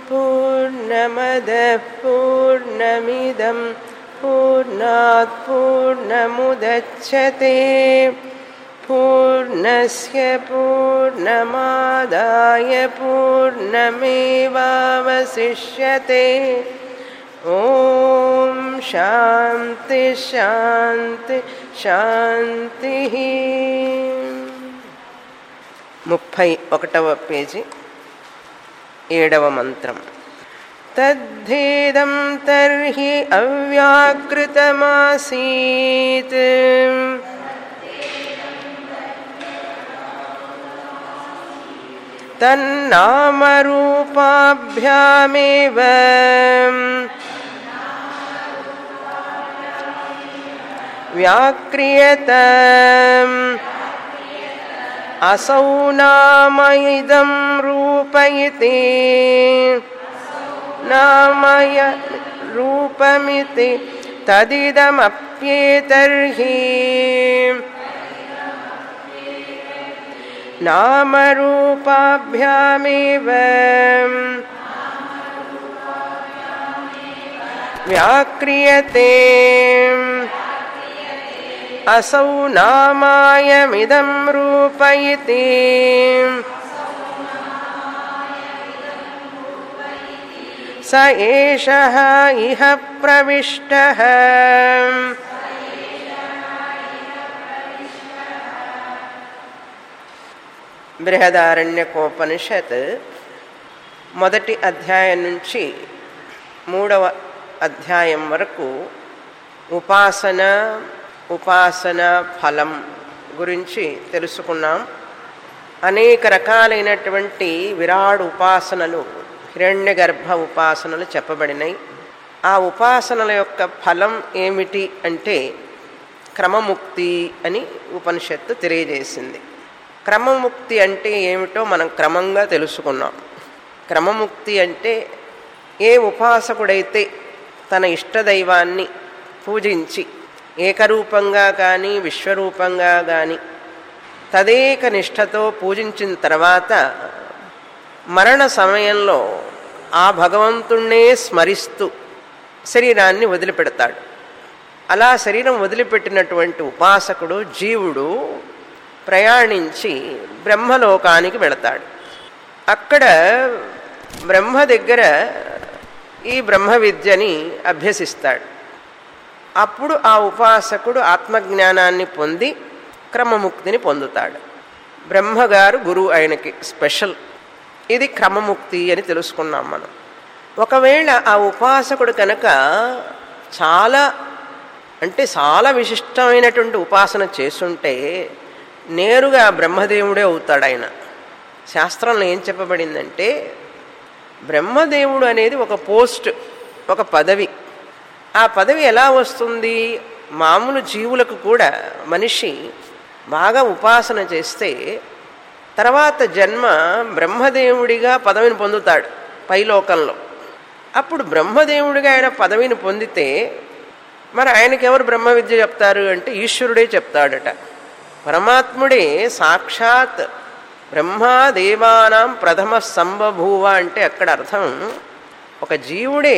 पूर्णमदः पूर्णमिदं पूर्णात् पूर्णमुदच्छते पूर्णस्य पूर्णमादाय पूर्णमेवावशिष्यते ॐ शान्ति शान्ति शान्तिः ముప్పై ఒకటవ పేజీ ఏడవ మంత్రం తద్ధేదం తర్హి అవ్యాకృతమాసీత్ తన్నామరూపాభ్యామేవ వ్యాక్రియత असौ नाम इदं रूप इति नामय रूपमिति तदिदमप्येतर्हि नामरूपाभ्यामेव व्याक्रियते असौ नामायमिदं रूप इति स एषः इह प्रविष्टः బృహదారణ్యకోపనిషత్ మొదటి అధ్యాయం నుంచి మూడవ అధ్యాయం వరకు ఉపాసన ఉపాసన ఫలం గురించి తెలుసుకున్నాం అనేక రకాలైనటువంటి విరాడు ఉపాసనలు హిరణ్య గర్భ ఉపాసనలు చెప్పబడినాయి ఆ ఉపాసనల యొక్క ఫలం ఏమిటి అంటే క్రమముక్తి అని ఉపనిషత్తు తెలియజేసింది క్రమముక్తి అంటే ఏమిటో మనం క్రమంగా తెలుసుకున్నాం క్రమముక్తి అంటే ఏ ఉపాసకుడైతే తన ఇష్టదైవాన్ని పూజించి ఏకరూపంగా కానీ విశ్వరూపంగా కానీ తదేక నిష్ఠతో పూజించిన తర్వాత మరణ సమయంలో ఆ భగవంతుణ్ణే స్మరిస్తూ శరీరాన్ని వదిలిపెడతాడు అలా శరీరం వదిలిపెట్టినటువంటి ఉపాసకుడు జీవుడు ప్రయాణించి బ్రహ్మలోకానికి వెళతాడు అక్కడ బ్రహ్మ దగ్గర ఈ బ్రహ్మ విద్యని అభ్యసిస్తాడు అప్పుడు ఆ ఉపాసకుడు ఆత్మజ్ఞానాన్ని పొంది క్రమముక్తిని పొందుతాడు బ్రహ్మగారు గురువు ఆయనకి స్పెషల్ ఇది క్రమముక్తి అని తెలుసుకున్నాం మనం ఒకవేళ ఆ ఉపాసకుడు కనుక చాలా అంటే చాలా విశిష్టమైనటువంటి ఉపాసన చేస్తుంటే నేరుగా బ్రహ్మదేవుడే అవుతాడు ఆయన శాస్త్రంలో ఏం చెప్పబడిందంటే బ్రహ్మదేవుడు అనేది ఒక పోస్ట్ ఒక పదవి ఆ పదవి ఎలా వస్తుంది మామూలు జీవులకు కూడా మనిషి బాగా ఉపాసన చేస్తే తర్వాత జన్మ బ్రహ్మదేవుడిగా పదవిని పొందుతాడు పైలోకంలో అప్పుడు బ్రహ్మదేవుడిగా ఆయన పదవిని పొందితే మరి ఆయనకి ఎవరు బ్రహ్మ విద్య చెప్తారు అంటే ఈశ్వరుడే చెప్తాడట పరమాత్ముడే సాక్షాత్ బ్రహ్మా దేవానాం ప్రథమ సంబభూవ అంటే అక్కడ అర్థం ఒక జీవుడే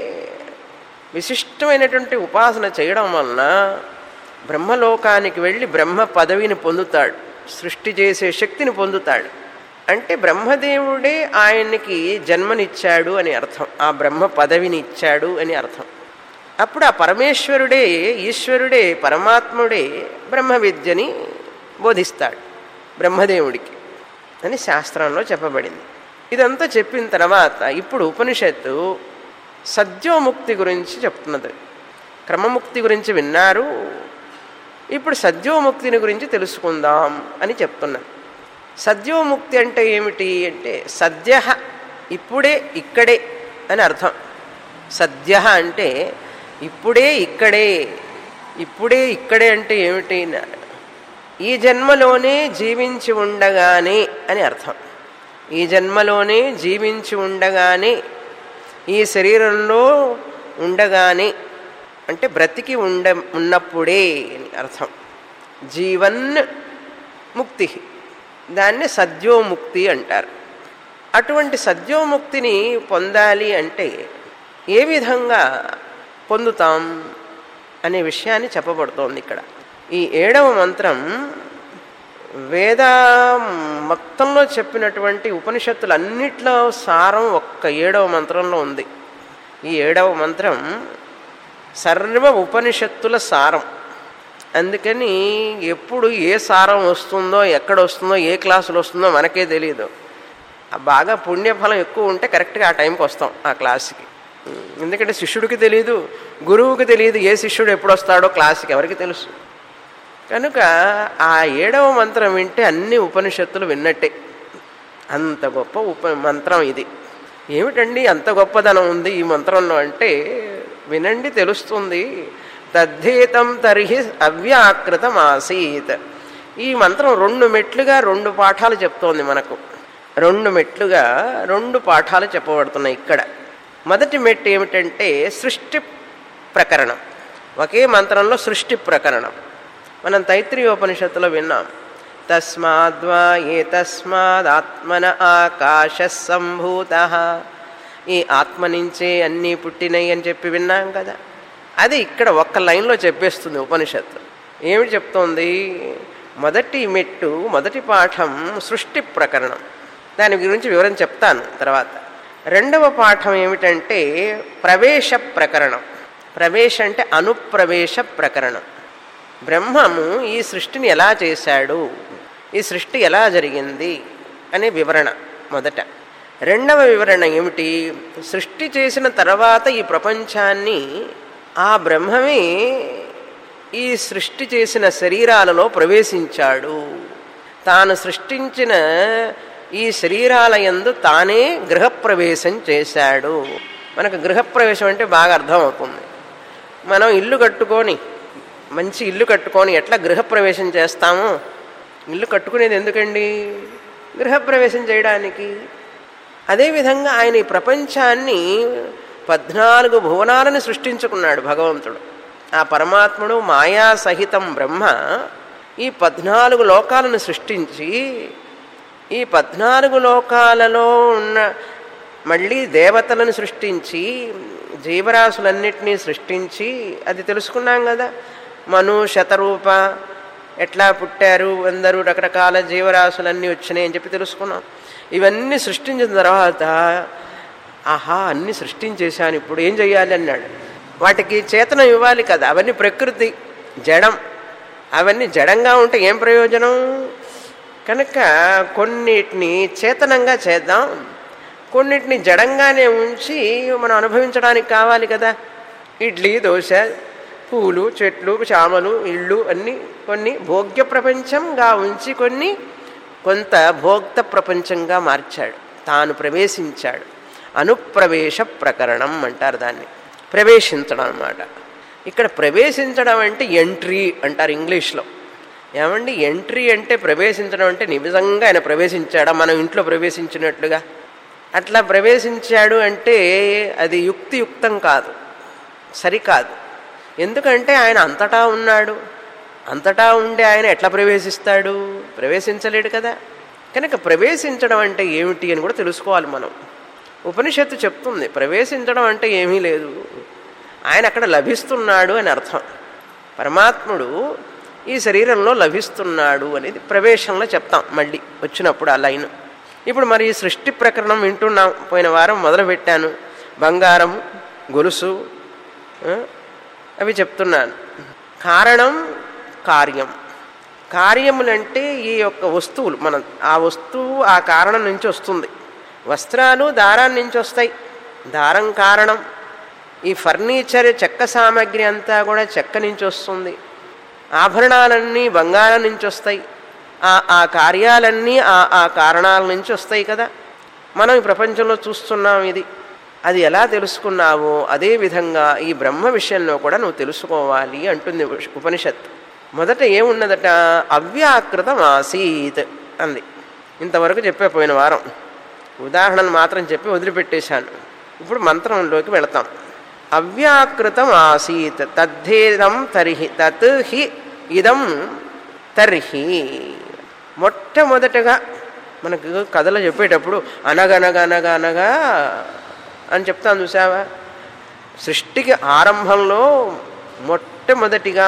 విశిష్టమైనటువంటి ఉపాసన చేయడం వలన బ్రహ్మలోకానికి వెళ్ళి బ్రహ్మ పదవిని పొందుతాడు సృష్టి చేసే శక్తిని పొందుతాడు అంటే బ్రహ్మదేవుడే ఆయనకి జన్మనిచ్చాడు అని అర్థం ఆ బ్రహ్మ పదవిని ఇచ్చాడు అని అర్థం అప్పుడు ఆ పరమేశ్వరుడే ఈశ్వరుడే పరమాత్ముడే బ్రహ్మ విద్యని బోధిస్తాడు బ్రహ్మదేవుడికి అని శాస్త్రంలో చెప్పబడింది ఇదంతా చెప్పిన తర్వాత ఇప్పుడు ఉపనిషత్తు సద్యోముక్తి గురించి చెప్తున్నది క్రమముక్తి గురించి విన్నారు ఇప్పుడు సద్యోముక్తిని గురించి తెలుసుకుందాం అని చెప్తున్నది సద్యోముక్తి అంటే ఏమిటి అంటే సద్య ఇప్పుడే ఇక్కడే అని అర్థం సద్య అంటే ఇప్పుడే ఇక్కడే ఇప్పుడే ఇక్కడే అంటే ఏమిటి ఈ జన్మలోనే జీవించి ఉండగానే అని అర్థం ఈ జన్మలోనే జీవించి ఉండగానే ఈ శరీరంలో ఉండగానే అంటే బ్రతికి ఉండ ఉన్నప్పుడే అని అర్థం జీవన్ ముక్తి దాన్ని సద్యోముక్తి అంటారు అటువంటి సద్యోముక్తిని పొందాలి అంటే ఏ విధంగా పొందుతాం అనే విషయాన్ని చెప్పబడుతోంది ఇక్కడ ఈ ఏడవ మంత్రం వేద మొత్తంలో చెప్పినటువంటి ఉపనిషత్తులన్నిట్లో సారం ఒక్క ఏడవ మంత్రంలో ఉంది ఈ ఏడవ మంత్రం సర్వ ఉపనిషత్తుల సారం అందుకని ఎప్పుడు ఏ సారం వస్తుందో ఎక్కడ వస్తుందో ఏ క్లాసులు వస్తుందో మనకే తెలియదు ఆ బాగా పుణ్యఫలం ఎక్కువ ఉంటే కరెక్ట్గా ఆ టైంకి వస్తాం ఆ క్లాస్కి ఎందుకంటే శిష్యుడికి తెలియదు గురువుకి తెలియదు ఏ శిష్యుడు ఎప్పుడు వస్తాడో క్లాస్కి ఎవరికి తెలుసు కనుక ఆ ఏడవ మంత్రం వింటే అన్ని ఉపనిషత్తులు విన్నట్టే అంత గొప్ప ఉప మంత్రం ఇది ఏమిటండి అంత గొప్పదనం ఉంది ఈ మంత్రంలో అంటే వినండి తెలుస్తుంది తద్ధేతం తర్హి అవ్యాకృతం ఆసీత్ ఈ మంత్రం రెండు మెట్లుగా రెండు పాఠాలు చెప్తోంది మనకు రెండు మెట్లుగా రెండు పాఠాలు చెప్పబడుతున్నాయి ఇక్కడ మొదటి మెట్టు ఏమిటంటే సృష్టి ప్రకరణం ఒకే మంత్రంలో సృష్టి ప్రకరణం మనం తైత్రీయోపనిషత్తులో విన్నాం తస్మాద్వా ఏ తస్మాదాత్మన ఆకాశ సంభూత ఈ ఆత్మ నుంచే అన్నీ పుట్టినాయి అని చెప్పి విన్నాం కదా అది ఇక్కడ ఒక్క లైన్లో చెప్పేస్తుంది ఉపనిషత్తు ఏమిటి చెప్తోంది మొదటి మెట్టు మొదటి పాఠం సృష్టి ప్రకరణం దాని గురించి వివరం చెప్తాను తర్వాత రెండవ పాఠం ఏమిటంటే ప్రవేశ ప్రకరణం ప్రవేశ అంటే అనుప్రవేశ ప్రకరణం బ్రహ్మము ఈ సృష్టిని ఎలా చేశాడు ఈ సృష్టి ఎలా జరిగింది అనే వివరణ మొదట రెండవ వివరణ ఏమిటి సృష్టి చేసిన తర్వాత ఈ ప్రపంచాన్ని ఆ బ్రహ్మమే ఈ సృష్టి చేసిన శరీరాలలో ప్రవేశించాడు తాను సృష్టించిన ఈ శరీరాల యందు తానే గృహప్రవేశం చేశాడు మనకు గృహప్రవేశం అంటే బాగా అర్థమవుతుంది మనం ఇల్లు కట్టుకొని మంచి ఇల్లు కట్టుకొని ఎట్లా గృహప్రవేశం చేస్తామో ఇల్లు కట్టుకునేది ఎందుకండి గృహప్రవేశం చేయడానికి అదేవిధంగా ఆయన ఈ ప్రపంచాన్ని పద్నాలుగు భువనాలను సృష్టించుకున్నాడు భగవంతుడు ఆ పరమాత్ముడు మాయా సహితం బ్రహ్మ ఈ పద్నాలుగు లోకాలను సృష్టించి ఈ పద్నాలుగు లోకాలలో ఉన్న మళ్ళీ దేవతలను సృష్టించి జీవరాశులన్నిటినీ సృష్టించి అది తెలుసుకున్నాం కదా మను శతరూప ఎట్లా పుట్టారు అందరూ రకరకాల జీవరాశులన్నీ వచ్చినాయి అని చెప్పి తెలుసుకున్నాం ఇవన్నీ సృష్టించిన తర్వాత ఆహా అన్ని సృష్టించేశాను ఇప్పుడు ఏం చెయ్యాలి అన్నాడు వాటికి చేతనం ఇవ్వాలి కదా అవన్నీ ప్రకృతి జడం అవన్నీ జడంగా ఉంటే ఏం ప్రయోజనం కనుక కొన్నిటిని చేతనంగా చేద్దాం కొన్నిటిని జడంగానే ఉంచి మనం అనుభవించడానికి కావాలి కదా ఇడ్లీ దోశ పూలు చెట్లు చామలు ఇళ్ళు అన్నీ కొన్ని భోగ్య ప్రపంచంగా ఉంచి కొన్ని కొంత భోక్త ప్రపంచంగా మార్చాడు తాను ప్రవేశించాడు అనుప్రవేశ ప్రకరణం అంటారు దాన్ని ప్రవేశించడం అన్నమాట ఇక్కడ ప్రవేశించడం అంటే ఎంట్రీ అంటారు ఇంగ్లీష్లో ఏమండి ఎంట్రీ అంటే ప్రవేశించడం అంటే నిజంగా ఆయన ప్రవేశించాడా మనం ఇంట్లో ప్రవేశించినట్లుగా అట్లా ప్రవేశించాడు అంటే అది యుక్తియుక్తం కాదు సరికాదు ఎందుకంటే ఆయన అంతటా ఉన్నాడు అంతటా ఉండే ఆయన ఎట్లా ప్రవేశిస్తాడు ప్రవేశించలేడు కదా కనుక ప్రవేశించడం అంటే ఏమిటి అని కూడా తెలుసుకోవాలి మనం ఉపనిషత్తు చెప్తుంది ప్రవేశించడం అంటే ఏమీ లేదు ఆయన అక్కడ లభిస్తున్నాడు అని అర్థం పరమాత్ముడు ఈ శరీరంలో లభిస్తున్నాడు అనేది ప్రవేశంలో చెప్తాం మళ్ళీ వచ్చినప్పుడు ఆ లైన్ ఇప్పుడు మరి ఈ సృష్టి ప్రకరణం వింటున్నాం పోయిన వారం మొదలుపెట్టాను బంగారం గొలుసు అవి చెప్తున్నాను కారణం కార్యం కార్యములంటే ఈ యొక్క వస్తువులు మన ఆ వస్తువు ఆ కారణం నుంచి వస్తుంది వస్త్రాలు దారాన్ని నుంచి వస్తాయి దారం కారణం ఈ ఫర్నిచర్ చెక్క సామాగ్రి అంతా కూడా చెక్క నుంచి వస్తుంది ఆభరణాలన్నీ బంగారం నుంచి వస్తాయి ఆ ఆ కార్యాలన్నీ ఆ ఆ కారణాల నుంచి వస్తాయి కదా మనం ఈ ప్రపంచంలో చూస్తున్నాం ఇది అది ఎలా తెలుసుకున్నావో అదే విధంగా ఈ బ్రహ్మ విషయంలో కూడా నువ్వు తెలుసుకోవాలి అంటుంది ఉపనిషత్తు మొదట ఏమున్నదట అవ్యాకృతం ఆసీత్ అంది ఇంతవరకు చెప్పే పోయిన వారం ఉదాహరణను మాత్రం చెప్పి వదిలిపెట్టేశాను ఇప్పుడు మంత్రంలోకి వెళతాం అవ్యాకృతం ఆసీత్ తద్ధేదం తర్హి తత్ హి ఇదం తర్హి మొట్టమొదటగా మనకు కథలు చెప్పేటప్పుడు అనగనగా అనగా అనగా అని చెప్తాను చూసావా సృష్టికి ఆరంభంలో మొట్టమొదటిగా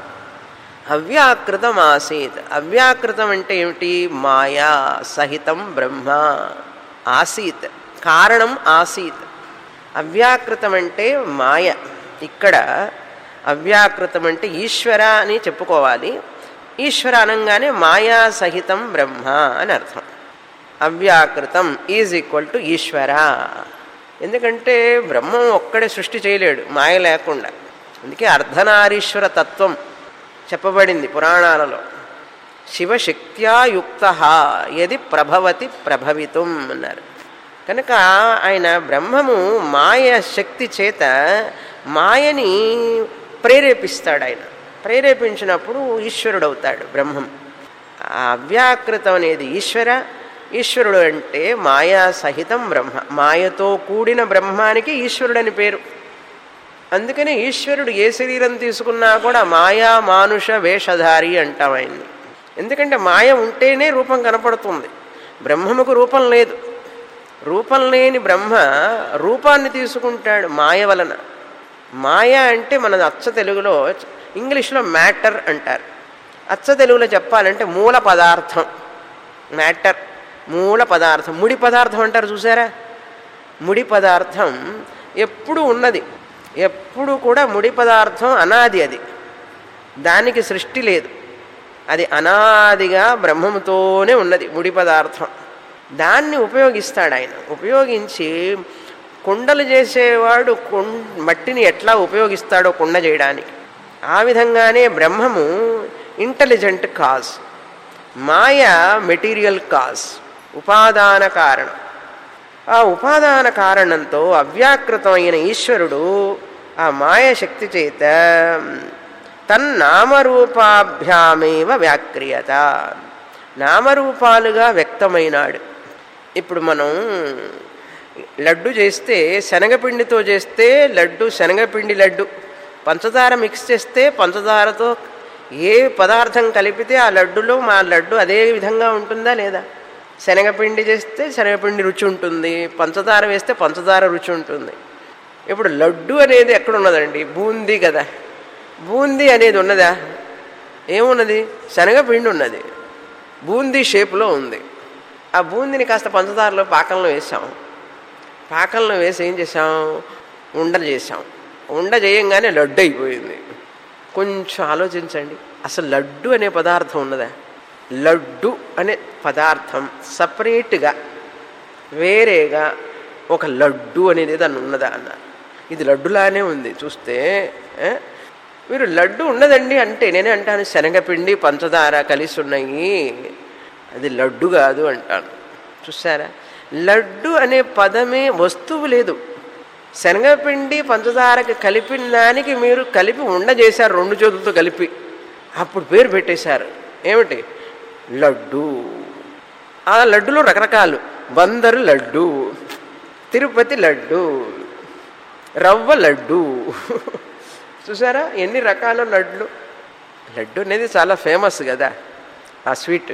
అవ్యాకృతం ఆసీత్ అవ్యాకృతం అంటే ఏమిటి మాయా సహితం బ్రహ్మ ఆసీత్ కారణం ఆసీత్ అవ్యాకృతం అంటే మాయ ఇక్కడ అవ్యాకృతం అంటే ఈశ్వర అని చెప్పుకోవాలి ఈశ్వర అనగానే మాయా సహితం బ్రహ్మ అని అర్థం అవ్యాకృతం ఈజ్ ఈక్వల్ టు ఈశ్వర ఎందుకంటే బ్రహ్మం ఒక్కడే సృష్టి చేయలేడు మాయ లేకుండా అందుకే అర్ధనారీశ్వర తత్వం చెప్పబడింది పురాణాలలో శివశక్త్యాయుక్త యది ప్రభవతి ప్రభవితం అన్నారు కనుక ఆయన బ్రహ్మము మాయ శక్తి చేత మాయని ప్రేరేపిస్తాడు ఆయన ప్రేరేపించినప్పుడు ఈశ్వరుడు అవుతాడు బ్రహ్మం ఆ అవ్యాకృతం అనేది ఈశ్వర ఈశ్వరుడు అంటే మాయా సహితం బ్రహ్మ మాయతో కూడిన బ్రహ్మానికి ఈశ్వరుడని పేరు అందుకని ఈశ్వరుడు ఏ శరీరం తీసుకున్నా కూడా మాయా మానుష వేషధారి అంటాం ఆయన్ని ఎందుకంటే మాయ ఉంటేనే రూపం కనపడుతుంది బ్రహ్మముకు రూపం లేదు రూపం లేని బ్రహ్మ రూపాన్ని తీసుకుంటాడు మాయ వలన మాయ అంటే మన అచ్చ తెలుగులో ఇంగ్లీష్లో మ్యాటర్ అంటారు అచ్చ తెలుగులో చెప్పాలంటే మూల పదార్థం మ్యాటర్ మూల పదార్థం ముడి పదార్థం అంటారు చూసారా ముడి పదార్థం ఎప్పుడు ఉన్నది ఎప్పుడు కూడా ముడి పదార్థం అనాది అది దానికి సృష్టి లేదు అది అనాదిగా బ్రహ్మముతోనే ఉన్నది ముడి పదార్థం దాన్ని ఉపయోగిస్తాడు ఆయన ఉపయోగించి కుండలు చేసేవాడు కుం మట్టిని ఎట్లా ఉపయోగిస్తాడో కుండ చేయడానికి ఆ విధంగానే బ్రహ్మము ఇంటెలిజెంట్ కాజ్ మాయ మెటీరియల్ కాజ్ ఉపాదాన కారణం ఆ ఉపాదాన కారణంతో అవ్యాకృతమైన ఈశ్వరుడు ఆ మాయ శక్తి చేత తన్నామరూపాభ్యామేవ వ్యాక్రియత నామరూపాలుగా వ్యక్తమైనాడు ఇప్పుడు మనం లడ్డు చేస్తే శనగపిండితో చేస్తే లడ్డు శనగపిండి లడ్డు పంచదార మిక్స్ చేస్తే పంచదారతో ఏ పదార్థం కలిపితే ఆ లడ్డులో మా లడ్డు అదే విధంగా ఉంటుందా లేదా శనగపిండి చేస్తే శనగపిండి రుచి ఉంటుంది పంచదార వేస్తే పంచదార రుచి ఉంటుంది ఇప్పుడు లడ్డు అనేది ఎక్కడ ఉన్నదండి బూందీ కదా బూందీ అనేది ఉన్నదా ఏమున్నది శనగపిండి ఉన్నది బూందీ షేప్లో ఉంది ఆ బూందీని కాస్త పంచదారలో పాకంలో వేసాం పాకంలో వేసి ఏం చేసాం ఉండ చేసాం ఉండ చేయంగానే లడ్డు అయిపోయింది కొంచెం ఆలోచించండి అసలు లడ్డు అనే పదార్థం ఉన్నదా లడ్డు అనే పదార్థం సపరేట్గా వేరేగా ఒక లడ్డు అనేది దాన్ని ఉన్నదా అన్న ఇది లడ్డులానే ఉంది చూస్తే ఏ? మీరు లడ్డు ఉన్నదండి అంటే నేనే అంటాను శనగపిండి పంచదార కలిసి ఉన్నాయి అది లడ్డు కాదు అంటాను చూసారా లడ్డు అనే పదమే వస్తువు లేదు శనగపిండి పంచదారకి కలిపిన దానికి మీరు కలిపి ఉండ చేశారు రెండు చేతులతో కలిపి అప్పుడు పేరు పెట్టేశారు ఏమిటి లడ్డు ఆ లడ్డులో రకరకాలు బందరు లడ్డు తిరుపతి లడ్డు రవ్వ లడ్డు చూసారా ఎన్ని రకాల లడ్లు లడ్డు అనేది చాలా ఫేమస్ కదా ఆ స్వీట్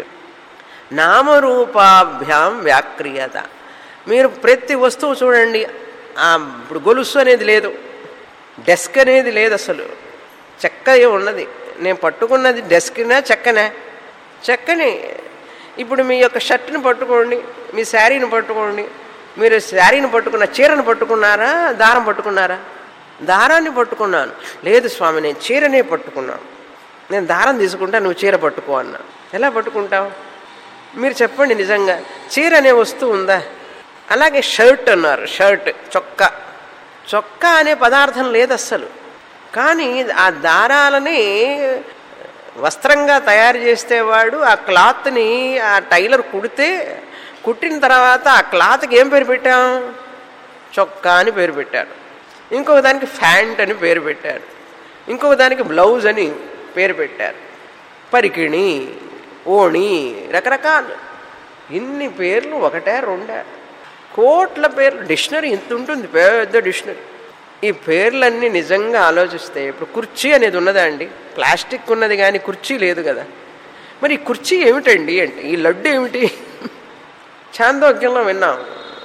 నామరూపాభ్యాం వ్యాక్రియత మీరు ప్రతి వస్తువు చూడండి ఆ ఇప్పుడు గొలుసు అనేది లేదు డెస్క్ అనేది లేదు అసలు చెక్క ఏ ఉన్నది నేను పట్టుకున్నది డెస్క్నా చెక్కనా చెక్కని ఇప్పుడు మీ యొక్క షర్ట్ని పట్టుకోండి మీ శారీని పట్టుకోండి మీరు శారీని పట్టుకున్న చీరను పట్టుకున్నారా దారం పట్టుకున్నారా దారాన్ని పట్టుకున్నాను లేదు స్వామి నేను చీరనే పట్టుకున్నాను నేను దారం తీసుకుంటా నువ్వు చీర పట్టుకో అన్నా ఎలా పట్టుకుంటావు మీరు చెప్పండి నిజంగా చీర అనే వస్తువు ఉందా అలాగే షర్ట్ అన్నారు షర్ట్ చొక్కా చొక్కా అనే పదార్థం లేదు అస్సలు కానీ ఆ దారాలని వస్త్రంగా తయారు చేస్తే వాడు ఆ క్లాత్ని ఆ టైలర్ కుడితే కుట్టిన తర్వాత ఆ క్లాత్కి ఏం పేరు పెట్టాం చొక్కా అని పేరు పెట్టారు ఇంకొక దానికి ఫ్యాంట్ అని పేరు పెట్టారు ఇంకొక దానికి బ్లౌజ్ అని పేరు పెట్టారు పరికిణి ఓణి రకరకాలు ఇన్ని పేర్లు ఒకటే రెండా కోట్ల పేర్లు డిక్షనరీ ఇంత ఉంటుంది పెద్ద డిక్షనరీ ఈ పేర్లన్నీ నిజంగా ఆలోచిస్తే ఇప్పుడు కుర్చీ అనేది ఉన్నదా అండి ప్లాస్టిక్ ఉన్నది కానీ కుర్చీ లేదు కదా మరి ఈ కుర్చీ ఏమిటండి అంటే ఈ లడ్డు ఏమిటి ఛాందోగ్యంలో విన్నాం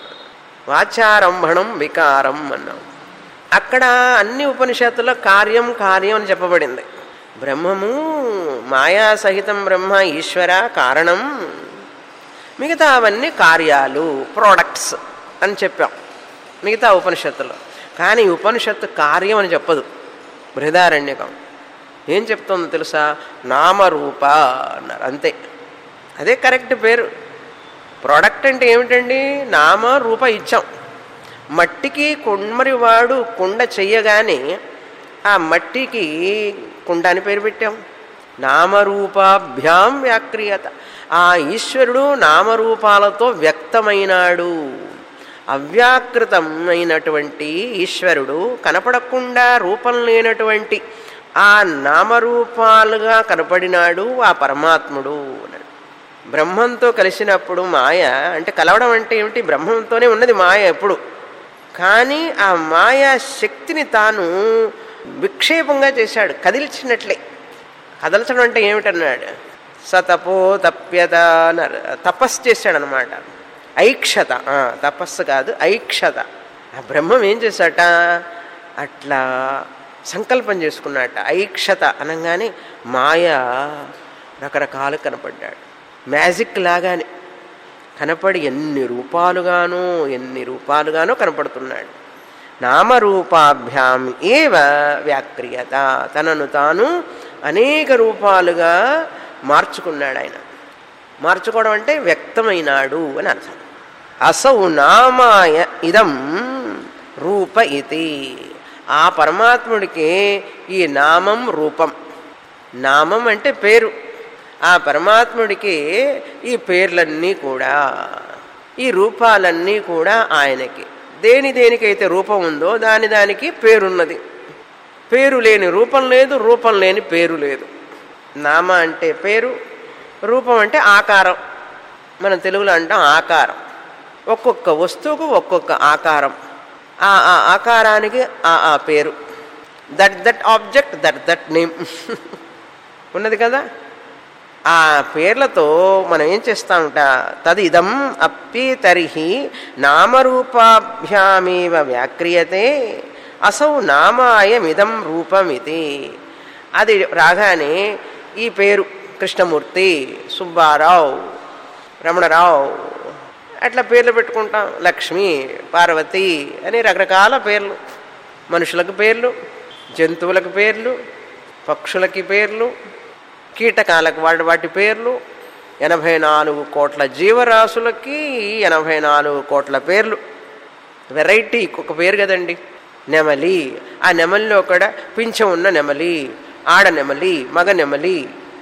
వాచారంభణం వికారం అన్నాం అక్కడ అన్ని ఉపనిషత్తుల్లో కార్యం కార్యం అని చెప్పబడింది బ్రహ్మము మాయా సహితం బ్రహ్మ ఈశ్వర కారణం మిగతా అవన్నీ కార్యాలు ప్రోడక్ట్స్ అని చెప్పాం మిగతా ఉపనిషత్తులో కానీ ఈ ఉపనిషత్తు కార్యం అని చెప్పదు బృహదారణ్యకం ఏం చెప్తుందో తెలుసా నామరూప అన్నారు అంతే అదే కరెక్ట్ పేరు ప్రోడక్ట్ అంటే ఏమిటండి నామ రూప ఇచ్చాం మట్టికి కుమ్మరి వాడు కుండ చెయ్యగానే ఆ మట్టికి కుండ అని పేరు పెట్టాం నామరూపాభ్యాం వ్యాక్రియత ఆ ఈశ్వరుడు నామరూపాలతో వ్యక్తమైనాడు అవ్యాకృతమైనటువంటి ఈశ్వరుడు కనపడకుండా రూపం లేనటువంటి ఆ నామరూపాలుగా కనపడినాడు ఆ పరమాత్ముడు అన్నాడు బ్రహ్మంతో కలిసినప్పుడు మాయ అంటే కలవడం అంటే ఏమిటి బ్రహ్మంతోనే ఉన్నది మాయ ఎప్పుడు కానీ ఆ మాయా శక్తిని తాను విక్షేపంగా చేశాడు కదిల్చినట్లే కదల్చడం అంటే ఏమిటన్నాడు సతపో తప్యత అన్నారు తపస్సు చేశాడనమాట ఐక్షత ఆ, తపస్సు కాదు ఐక్షత ఆ బ్రహ్మం ఏం చేశాట అట్లా సంకల్పం చేసుకున్నట్ట ఐక్షత అనగానే మాయ రకరకాలు కనపడ్డాడు మ్యాజిక్ లాగానే కనపడి ఎన్ని రూపాలుగానో ఎన్ని రూపాలుగానో కనపడుతున్నాడు నామరూపాభ్యాం ఏవ వ్యాక్రియత తనను తాను అనేక రూపాలుగా మార్చుకున్నాడు ఆయన మార్చుకోవడం అంటే వ్యక్తమైనాడు అని అర్థం అసౌ నామాయ ఇదం రూప ఇది ఆ పరమాత్ముడికి ఈ నామం రూపం నామం అంటే పేరు ఆ పరమాత్ముడికి ఈ పేర్లన్నీ కూడా ఈ రూపాలన్నీ కూడా ఆయనకి దేని దేనికైతే రూపం ఉందో దాని దానికి పేరున్నది పేరు లేని రూపం లేదు రూపం లేని పేరు లేదు నామ అంటే పేరు రూపం అంటే ఆకారం మనం తెలుగులో అంటాం ఆకారం ఒక్కొక్క వస్తువుకు ఒక్కొక్క ఆకారం ఆ ఆ ఆకారానికి ఆ ఆ పేరు that that object that that name ఉన్నది కదా ఆ పేర్లతో మనం ఏం చేస్తామంట తదిదం అప్పి తరిహి నామరూపాభ్యామేవ వ్యాక్రియతే అసౌ నామాయమిదం రూపమితి అది రాగానే ఈ పేరు కృష్ణమూర్తి సుబ్బారావు రమణరావు అట్లా పేర్లు పెట్టుకుంటాం లక్ష్మి పార్వతి అని రకరకాల పేర్లు మనుషులకు పేర్లు జంతువులకు పేర్లు పక్షులకి పేర్లు కీటకాలకు వాటి వాటి పేర్లు ఎనభై నాలుగు కోట్ల జీవరాశులకి ఎనభై నాలుగు కోట్ల పేర్లు వెరైటీ ఒక పేరు కదండి నెమలి ఆ నెమలిలో కూడా పింఛం ఉన్న నెమలి ఆడ నెమలి మగ నెమలి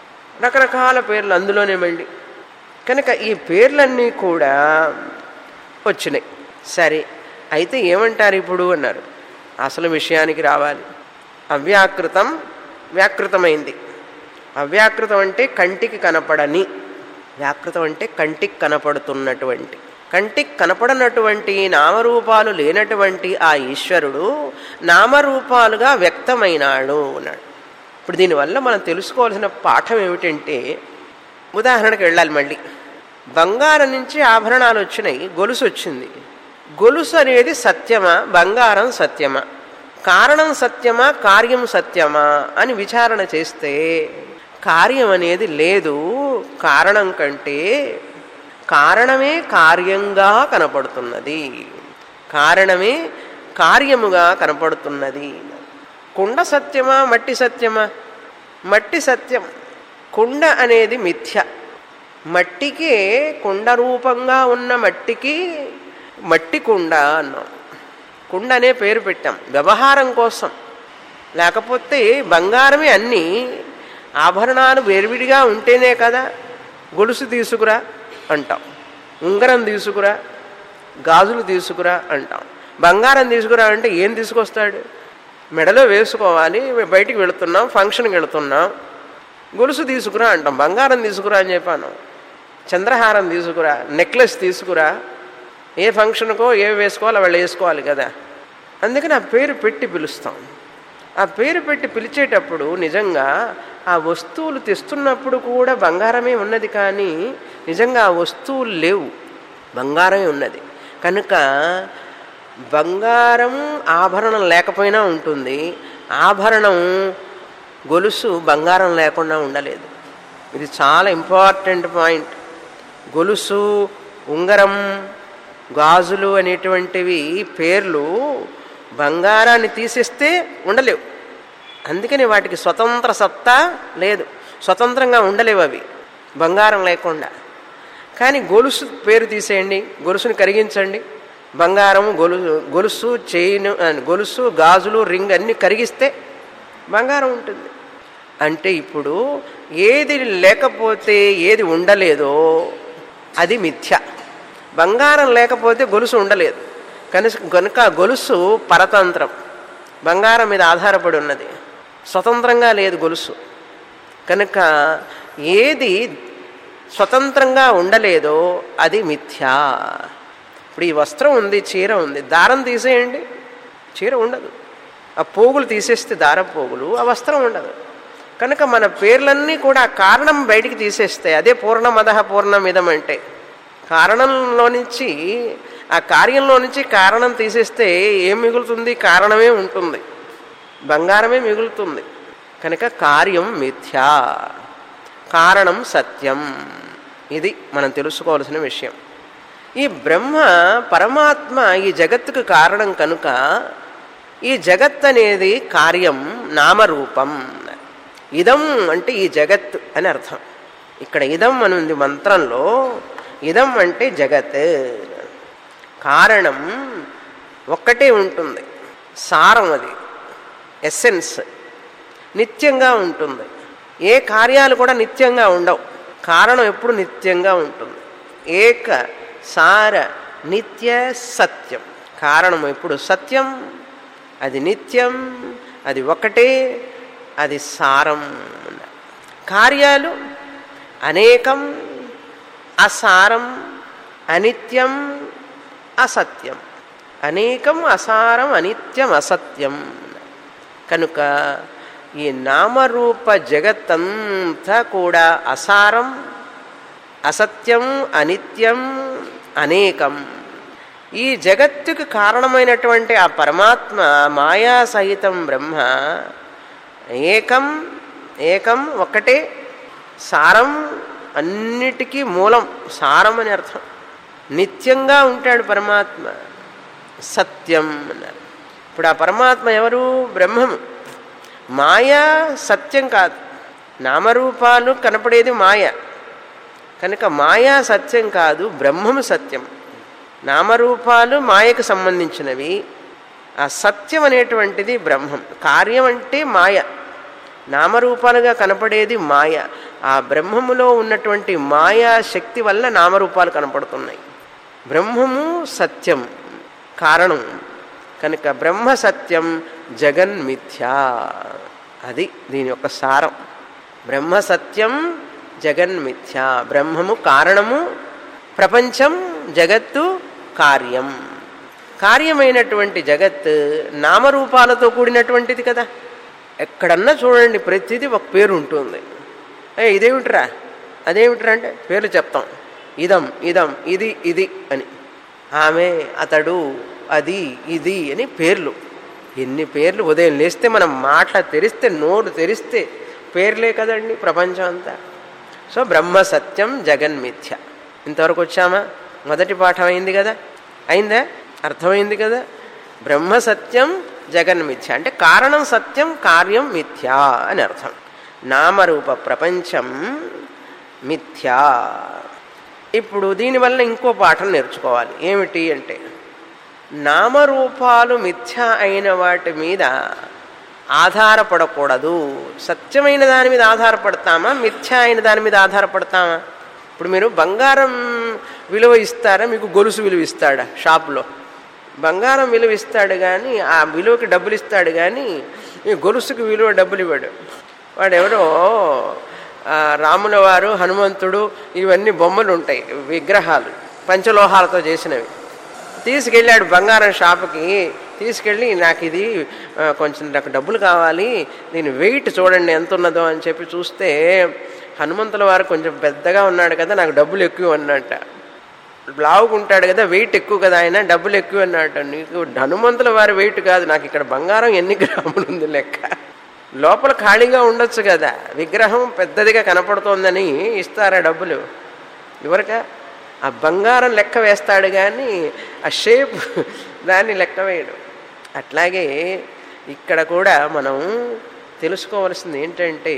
రకరకాల పేర్లు అందులోనే మళ్ళీ కనుక ఈ పేర్లన్నీ కూడా వచ్చినాయి సరే అయితే ఏమంటారు ఇప్పుడు అన్నారు అసలు విషయానికి రావాలి అవ్యాకృతం వ్యాకృతమైంది అవ్యాకృతం అంటే కంటికి కనపడని వ్యాకృతం అంటే కంటికి కనపడుతున్నటువంటి కంటికి కనపడనటువంటి నామరూపాలు లేనటువంటి ఆ ఈశ్వరుడు నామరూపాలుగా వ్యక్తమైనాడు అన్నాడు ఇప్పుడు దీనివల్ల మనం తెలుసుకోవాల్సిన పాఠం ఏమిటంటే ఉదాహరణకు వెళ్ళాలి మళ్ళీ బంగారం నుంచి ఆభరణాలు వచ్చినాయి గొలుసు వచ్చింది గొలుసు అనేది సత్యమా బంగారం సత్యమా కారణం సత్యమా కార్యం సత్యమా అని విచారణ చేస్తే కార్యం అనేది లేదు కారణం కంటే కారణమే కార్యంగా కనపడుతున్నది కారణమే కార్యముగా కనపడుతున్నది కుండ సత్యమా మట్టి సత్యమా మట్టి సత్యం కుండ అనేది మిథ్య మట్టికి కుండ రూపంగా ఉన్న మట్టికి మట్టి కుండ అన్నాం కుండ అనే పేరు పెట్టాం వ్యవహారం కోసం లేకపోతే బంగారమే అన్నీ ఆభరణాలు వేరువిడిగా ఉంటేనే కదా గొలుసు తీసుకురా అంటాం ఉంగరం తీసుకురా గాజులు తీసుకురా అంటాం బంగారం తీసుకురా అంటే ఏం తీసుకొస్తాడు మెడలో వేసుకోవాలి బయటికి వెళుతున్నాం ఫంక్షన్కి వెళుతున్నాం గొలుసు తీసుకురా అంటాం బంగారం తీసుకురా అని చెప్పాను చంద్రహారం తీసుకురా నెక్లెస్ తీసుకురా ఏ ఫంక్షన్కో ఏ వేసుకోవాలో వాళ్ళు వేసుకోవాలి కదా అందుకని ఆ పేరు పెట్టి పిలుస్తాం ఆ పేరు పెట్టి పిలిచేటప్పుడు నిజంగా ఆ వస్తువులు తెస్తున్నప్పుడు కూడా బంగారమే ఉన్నది కానీ నిజంగా ఆ వస్తువులు లేవు బంగారమే ఉన్నది కనుక బంగారం ఆభరణం లేకపోయినా ఉంటుంది ఆభరణం గొలుసు బంగారం లేకుండా ఉండలేదు ఇది చాలా ఇంపార్టెంట్ పాయింట్ గొలుసు ఉంగరం గాజులు అనేటువంటివి పేర్లు బంగారాన్ని తీసేస్తే ఉండలేవు అందుకని వాటికి స్వతంత్ర సత్తా లేదు స్వతంత్రంగా ఉండలేవు అవి బంగారం లేకుండా కానీ గొలుసు పేరు తీసేయండి గొలుసుని కరిగించండి బంగారం గొలుసు గొలుసు చైన్ గొలుసు గాజులు రింగ్ అన్నీ కరిగిస్తే బంగారం ఉంటుంది అంటే ఇప్పుడు ఏది లేకపోతే ఏది ఉండలేదో అది మిథ్య బంగారం లేకపోతే గొలుసు ఉండలేదు కనుక కనుక గొలుసు పరతంత్రం బంగారం మీద ఆధారపడి ఉన్నది స్వతంత్రంగా లేదు గొలుసు కనుక ఏది స్వతంత్రంగా ఉండలేదో అది మిథ్యా ఇప్పుడు ఈ వస్త్రం ఉంది చీర ఉంది దారం తీసేయండి చీర ఉండదు ఆ పోగులు తీసేస్తే దారం పోగులు ఆ వస్త్రం ఉండదు కనుక మన పేర్లన్నీ కూడా ఆ కారణం బయటికి తీసేస్తే అదే పూర్ణమద పూర్ణమిదం అంటే కారణంలో నుంచి ఆ కార్యంలో నుంచి కారణం తీసేస్తే ఏం మిగులుతుంది కారణమే ఉంటుంది బంగారమే మిగులుతుంది కనుక కార్యం మిథ్యా కారణం సత్యం ఇది మనం తెలుసుకోవాల్సిన విషయం ఈ బ్రహ్మ పరమాత్మ ఈ జగత్తుకు కారణం కనుక ఈ జగత్ అనేది కార్యం నామరూపం ఇదం అంటే ఈ జగత్ అని అర్థం ఇక్కడ ఇదం అని ఉంది మంత్రంలో ఇదం అంటే జగత్ కారణం ఒక్కటే ఉంటుంది సారం అది ఎస్సెన్స్ నిత్యంగా ఉంటుంది ఏ కార్యాలు కూడా నిత్యంగా ఉండవు కారణం ఎప్పుడు నిత్యంగా ఉంటుంది ఏక సార నిత్య సత్యం కారణం ఎప్పుడు సత్యం అది నిత్యం అది ఒకటే అది సారం కార్యాలు అనేకం అసారం అనిత్యం అసత్యం అనేకం అసారం అనిత్యం అసత్యం కనుక ఈ నామరూప జగత్తంతా కూడా అసారం అసత్యం అనిత్యం అనేకం ఈ జగత్తుకు కారణమైనటువంటి ఆ పరమాత్మ మాయా సహితం బ్రహ్మ ఏకం ఏకం ఒక్కటే సారం అన్నిటికీ మూలం సారం అని అర్థం నిత్యంగా ఉంటాడు పరమాత్మ సత్యం అన్నారు ఇప్పుడు ఆ పరమాత్మ ఎవరు బ్రహ్మము మాయ సత్యం కాదు నామరూపాలు కనపడేది మాయ కనుక మాయా సత్యం కాదు బ్రహ్మము సత్యం నామరూపాలు మాయకు సంబంధించినవి ఆ సత్యం అనేటువంటిది బ్రహ్మం కార్యం అంటే మాయ నామరూపాలుగా కనపడేది మాయ ఆ బ్రహ్మములో ఉన్నటువంటి మాయా శక్తి వల్ల నామరూపాలు కనపడుతున్నాయి బ్రహ్మము సత్యం కారణం కనుక బ్రహ్మ సత్యం జగన్మిథ్యా అది దీని యొక్క సారం బ్రహ్మ సత్యం జగన్మిథ్యా బ్రహ్మము కారణము ప్రపంచం జగత్తు కార్యం కార్యమైనటువంటి జగత్ నామరూపాలతో కూడినటువంటిది కదా ఎక్కడన్నా చూడండి ప్రతిదీ ఒక పేరు ఉంటుంది ఏ ఇదేమిట్రా అదేమిట్రా అంటే పేర్లు చెప్తాం ఇదం ఇదం ఇది ఇది అని ఆమె అతడు అది ఇది అని పేర్లు ఎన్ని పేర్లు ఉదయం లేస్తే మనం మాట తెరిస్తే నోరు తెరిస్తే పేర్లే కదండి ప్రపంచం అంతా సో బ్రహ్మ సత్యం జగన్మిథ్య ఇంతవరకు వచ్చామా మొదటి పాఠం అయింది కదా అయిందా అర్థమైంది కదా బ్రహ్మ సత్యం జగన్మిథ్య అంటే కారణం సత్యం కార్యం మిథ్యా అని అర్థం నామరూప ప్రపంచం మిథ్యా ఇప్పుడు దీనివల్ల ఇంకో పాఠం నేర్చుకోవాలి ఏమిటి అంటే నామరూపాలు మిథ్య అయిన వాటి మీద ఆధారపడకూడదు సత్యమైన దాని మీద ఆధారపడతామా మిథ్య అయిన దాని మీద ఆధారపడతామా ఇప్పుడు మీరు బంగారం విలువ ఇస్తారా మీకు గొలుసు విలువ ఇస్తాడా షాపులో బంగారం విలువ ఇస్తాడు కానీ ఆ విలువకి డబ్బులు ఇస్తాడు కానీ ఈ గొలుసుకి విలువ డబ్బులు ఇవ్వడు వాడు ఎవరో రాముల వారు హనుమంతుడు ఇవన్నీ బొమ్మలు ఉంటాయి విగ్రహాలు పంచలోహాలతో చేసినవి తీసుకెళ్ళాడు బంగారం షాపుకి తీసుకెళ్ళి నాకు ఇది కొంచెం నాకు డబ్బులు కావాలి దీని వెయిట్ చూడండి ఎంత ఉన్నదో అని చెప్పి చూస్తే హనుమంతుల వారు కొంచెం పెద్దగా ఉన్నాడు కదా నాకు డబ్బులు ఎక్కువ అన్నట్ట లావుకుంటాడు కదా వెయిట్ ఎక్కువ కదా ఆయన డబ్బులు ఎక్కువ అన్నట్టు నీకు హనుమంతుల వారి వెయిట్ కాదు నాకు ఇక్కడ బంగారం ఎన్ని గ్రాములు ఉంది లెక్క లోపల ఖాళీగా ఉండొచ్చు కదా విగ్రహం పెద్దదిగా కనపడుతోందని ఇస్తారా డబ్బులు ఎవరికా ఆ బంగారం లెక్క వేస్తాడు కానీ ఆ షేప్ దాన్ని లెక్క వేయడు అట్లాగే ఇక్కడ కూడా మనం తెలుసుకోవలసింది ఏంటంటే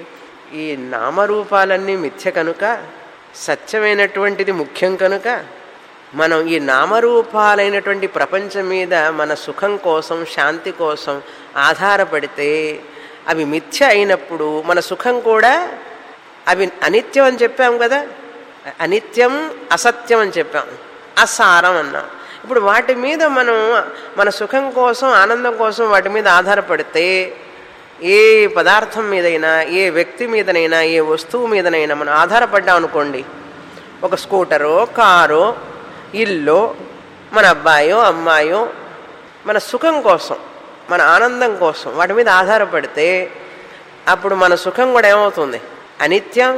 ఈ నామరూపాలన్నీ మిథ్య కనుక సత్యమైనటువంటిది ముఖ్యం కనుక మనం ఈ నామరూపాలైనటువంటి ప్రపంచం మీద మన సుఖం కోసం శాంతి కోసం ఆధారపడితే అవి మిథ్య అయినప్పుడు మన సుఖం కూడా అవి అనిత్యం అని చెప్పాం కదా అనిత్యం అసత్యం అని చెప్పాం అసారం అన్నాం ఇప్పుడు వాటి మీద మనం మన సుఖం కోసం ఆనందం కోసం వాటి మీద ఆధారపడితే ఏ పదార్థం మీదైనా ఏ వ్యక్తి మీదనైనా ఏ వస్తువు మీదనైనా మనం ఆధారపడ్డాం అనుకోండి ఒక స్కూటరో కారో ఇల్లు మన అబ్బాయో అమ్మాయో మన సుఖం కోసం మన ఆనందం కోసం వాటి మీద ఆధారపడితే అప్పుడు మన సుఖం కూడా ఏమవుతుంది అనిత్యం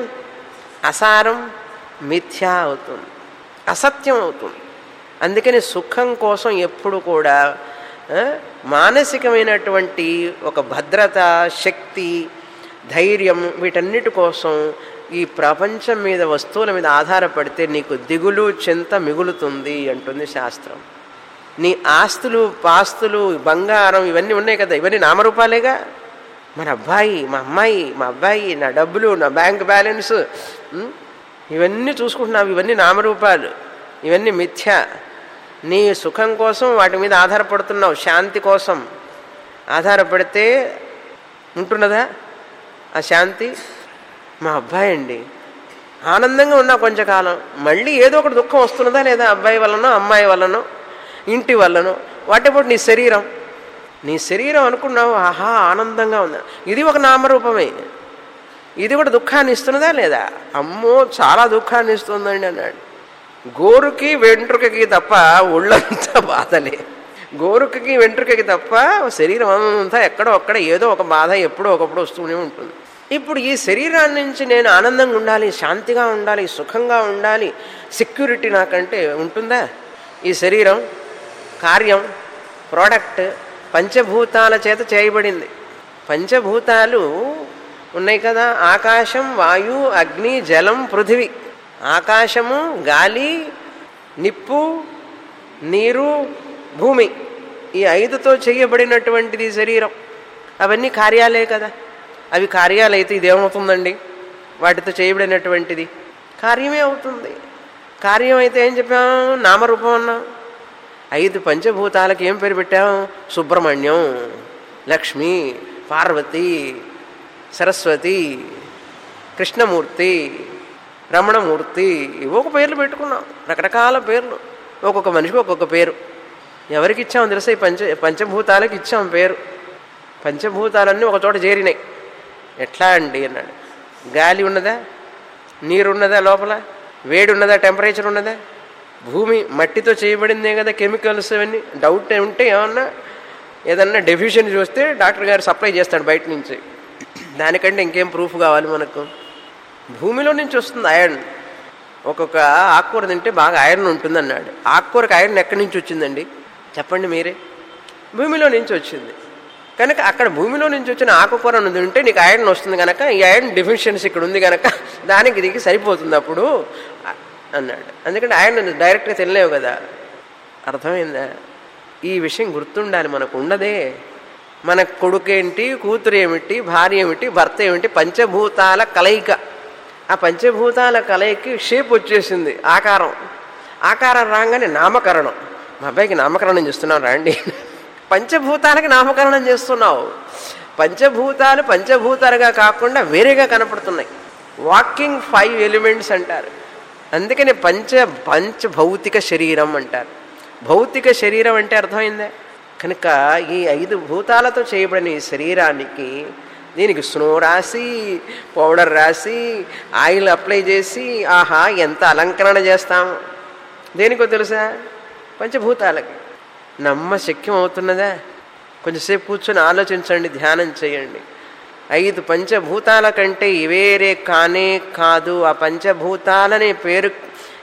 అసారం మిథ్యా అవుతుంది అసత్యం అవుతుంది అందుకని సుఖం కోసం ఎప్పుడు కూడా ఆ, మానసికమైనటువంటి ఒక భద్రత శక్తి ధైర్యం వీటన్నిటి కోసం ఈ ప్రపంచం మీద వస్తువుల మీద ఆధారపడితే నీకు దిగులు చింత మిగులుతుంది అంటుంది శాస్త్రం నీ ఆస్తులు పాస్తులు బంగారం ఇవన్నీ ఉన్నాయి కదా ఇవన్నీ నామరూపాలేగా మన అబ్బాయి మా అమ్మాయి మా అబ్బాయి నా డబ్బులు నా బ్యాంక్ బ్యాలెన్స్ ఉం? ఇవన్నీ చూసుకుంటున్నావు ఇవన్నీ నామరూపాలు ఇవన్నీ మిథ్య నీ సుఖం కోసం వాటి మీద ఆధారపడుతున్నావు శాంతి కోసం ఆధారపడితే ఉంటున్నదా ఆ శాంతి మా అబ్బాయి అండి ఆనందంగా ఉన్నా కొంచెంకాలం మళ్ళీ ఏదో ఒకటి దుఃఖం వస్తున్నదా లేదా అబ్బాయి వల్లనో అమ్మాయి వల్లనో ఇంటి వల్లనో వాటిప్పుడు నీ శరీరం నీ శరీరం అనుకున్నావు ఆహా ఆనందంగా ఉందా ఇది ఒక నామరూపమే ఇది కూడా దుఃఖాన్ని ఇస్తున్నదా లేదా అమ్మో చాలా దుఃఖాన్ని ఇస్తుందండి అన్నాడు గోరుకి వెంట్రుకకి తప్ప ఒళ్ళంతా బాధలే గోరుకకి వెంట్రుకకి తప్ప శరీరం అంతా ఎక్కడో అక్కడ ఏదో ఒక బాధ ఎప్పుడో ఒకప్పుడు వస్తూనే ఉంటుంది ఇప్పుడు ఈ శరీరాన్ని నుంచి నేను ఆనందంగా ఉండాలి శాంతిగా ఉండాలి సుఖంగా ఉండాలి సెక్యూరిటీ నాకంటే ఉంటుందా ఈ శరీరం కార్యం ప్రోడక్ట్ పంచభూతాల చేత చేయబడింది పంచభూతాలు ఉన్నాయి కదా ఆకాశం వాయు అగ్ని జలం పృథివీ ఆకాశము గాలి నిప్పు నీరు భూమి ఈ ఐదుతో చేయబడినటువంటిది శరీరం అవన్నీ కార్యాలే కదా అవి కార్యాలైతే ఇదేమవుతుందండి వాటితో చేయబడినటువంటిది కార్యమే అవుతుంది కార్యం అయితే ఏం చెప్పాం నామరూపం అన్నాం ఐదు పంచభూతాలకు ఏం పేరు పెట్టాం సుబ్రహ్మణ్యం లక్ష్మి పార్వతి సరస్వతి కృష్ణమూర్తి రమణమూర్తి ఇవో ఒక పేర్లు పెట్టుకున్నాం రకరకాల పేర్లు ఒక్కొక్క మనిషికి ఒక్కొక్క పేరు ఎవరికి ఇచ్చాం తెలుసా ఈ పంచ పంచభూతాలకు ఇచ్చాం పేరు పంచభూతాలన్నీ ఒక చోట చేరినాయి ఎట్లా అండి అన్నాడు గాలి ఉన్నదా నీరు ఉన్నదా లోపల వేడి ఉన్నదా టెంపరేచర్ ఉన్నదా భూమి మట్టితో చేయబడిందే కదా కెమికల్స్ అవన్నీ డౌట్ ఉంటే ఏమన్నా ఏదన్నా డెఫిషియన్ చూస్తే డాక్టర్ గారు సప్లై చేస్తాడు బయట నుంచి దానికంటే ఇంకేం ప్రూఫ్ కావాలి మనకు భూమిలో నుంచి వస్తుంది ఐరన్ ఒక్కొక్క ఆకుకూర తింటే బాగా ఐరన్ ఉంటుంది అన్నాడు ఆకుకూరకు ఐరన్ ఎక్కడి నుంచి వచ్చిందండి చెప్పండి మీరే భూమిలో నుంచి వచ్చింది కనుక అక్కడ భూమిలో నుంచి వచ్చిన ఆకుకూర ఉన్నది ఉంటే నీకు ఐరన్ వస్తుంది కనుక ఈ ఐరన్ డెఫిషియన్సీ ఇక్కడ ఉంది కనుక దానికి దీనికి సరిపోతుంది అప్పుడు అ- అన్నాడు ఎందుకంటే ఐరన్ డైరెక్ట్గా తినలేవు కదా అర్థమైందా ఈ విషయం గుర్తుండాలి మనకు ఉండదే మన కొడుకేంటి కూతురు ఏమిటి భార్య ఏమిటి భర్త ఏమిటి పంచభూతాల కలయిక ఆ పంచభూతాల కలయికి షేప్ వచ్చేసింది ఆకారం ఆకారం రాగానే నామకరణం మా అబ్బాయికి నామకరణం చేస్తున్నాం రండి పంచభూతాలకి నామకరణం చేస్తున్నావు పంచభూతాలు పంచభూతాలుగా కాకుండా వేరేగా కనపడుతున్నాయి వాకింగ్ ఫైవ్ ఎలిమెంట్స్ అంటారు అందుకని పంచ పంచభౌతిక శరీరం అంటారు భౌతిక శరీరం అంటే అర్థమైందే కనుక ఈ ఐదు భూతాలతో చేయబడిన ఈ శరీరానికి దీనికి స్నో రాసి పౌడర్ రాసి ఆయిల్ అప్లై చేసి ఆహా ఎంత అలంకరణ చేస్తాం దేనికో తెలుసా పంచభూతాలకి నమ్మ శక్యం అవుతున్నదా కొంచెంసేపు కూర్చొని ఆలోచించండి ధ్యానం చేయండి ఐదు పంచభూతాల కంటే వేరే కానే కాదు ఆ పంచభూతాలనే పేరు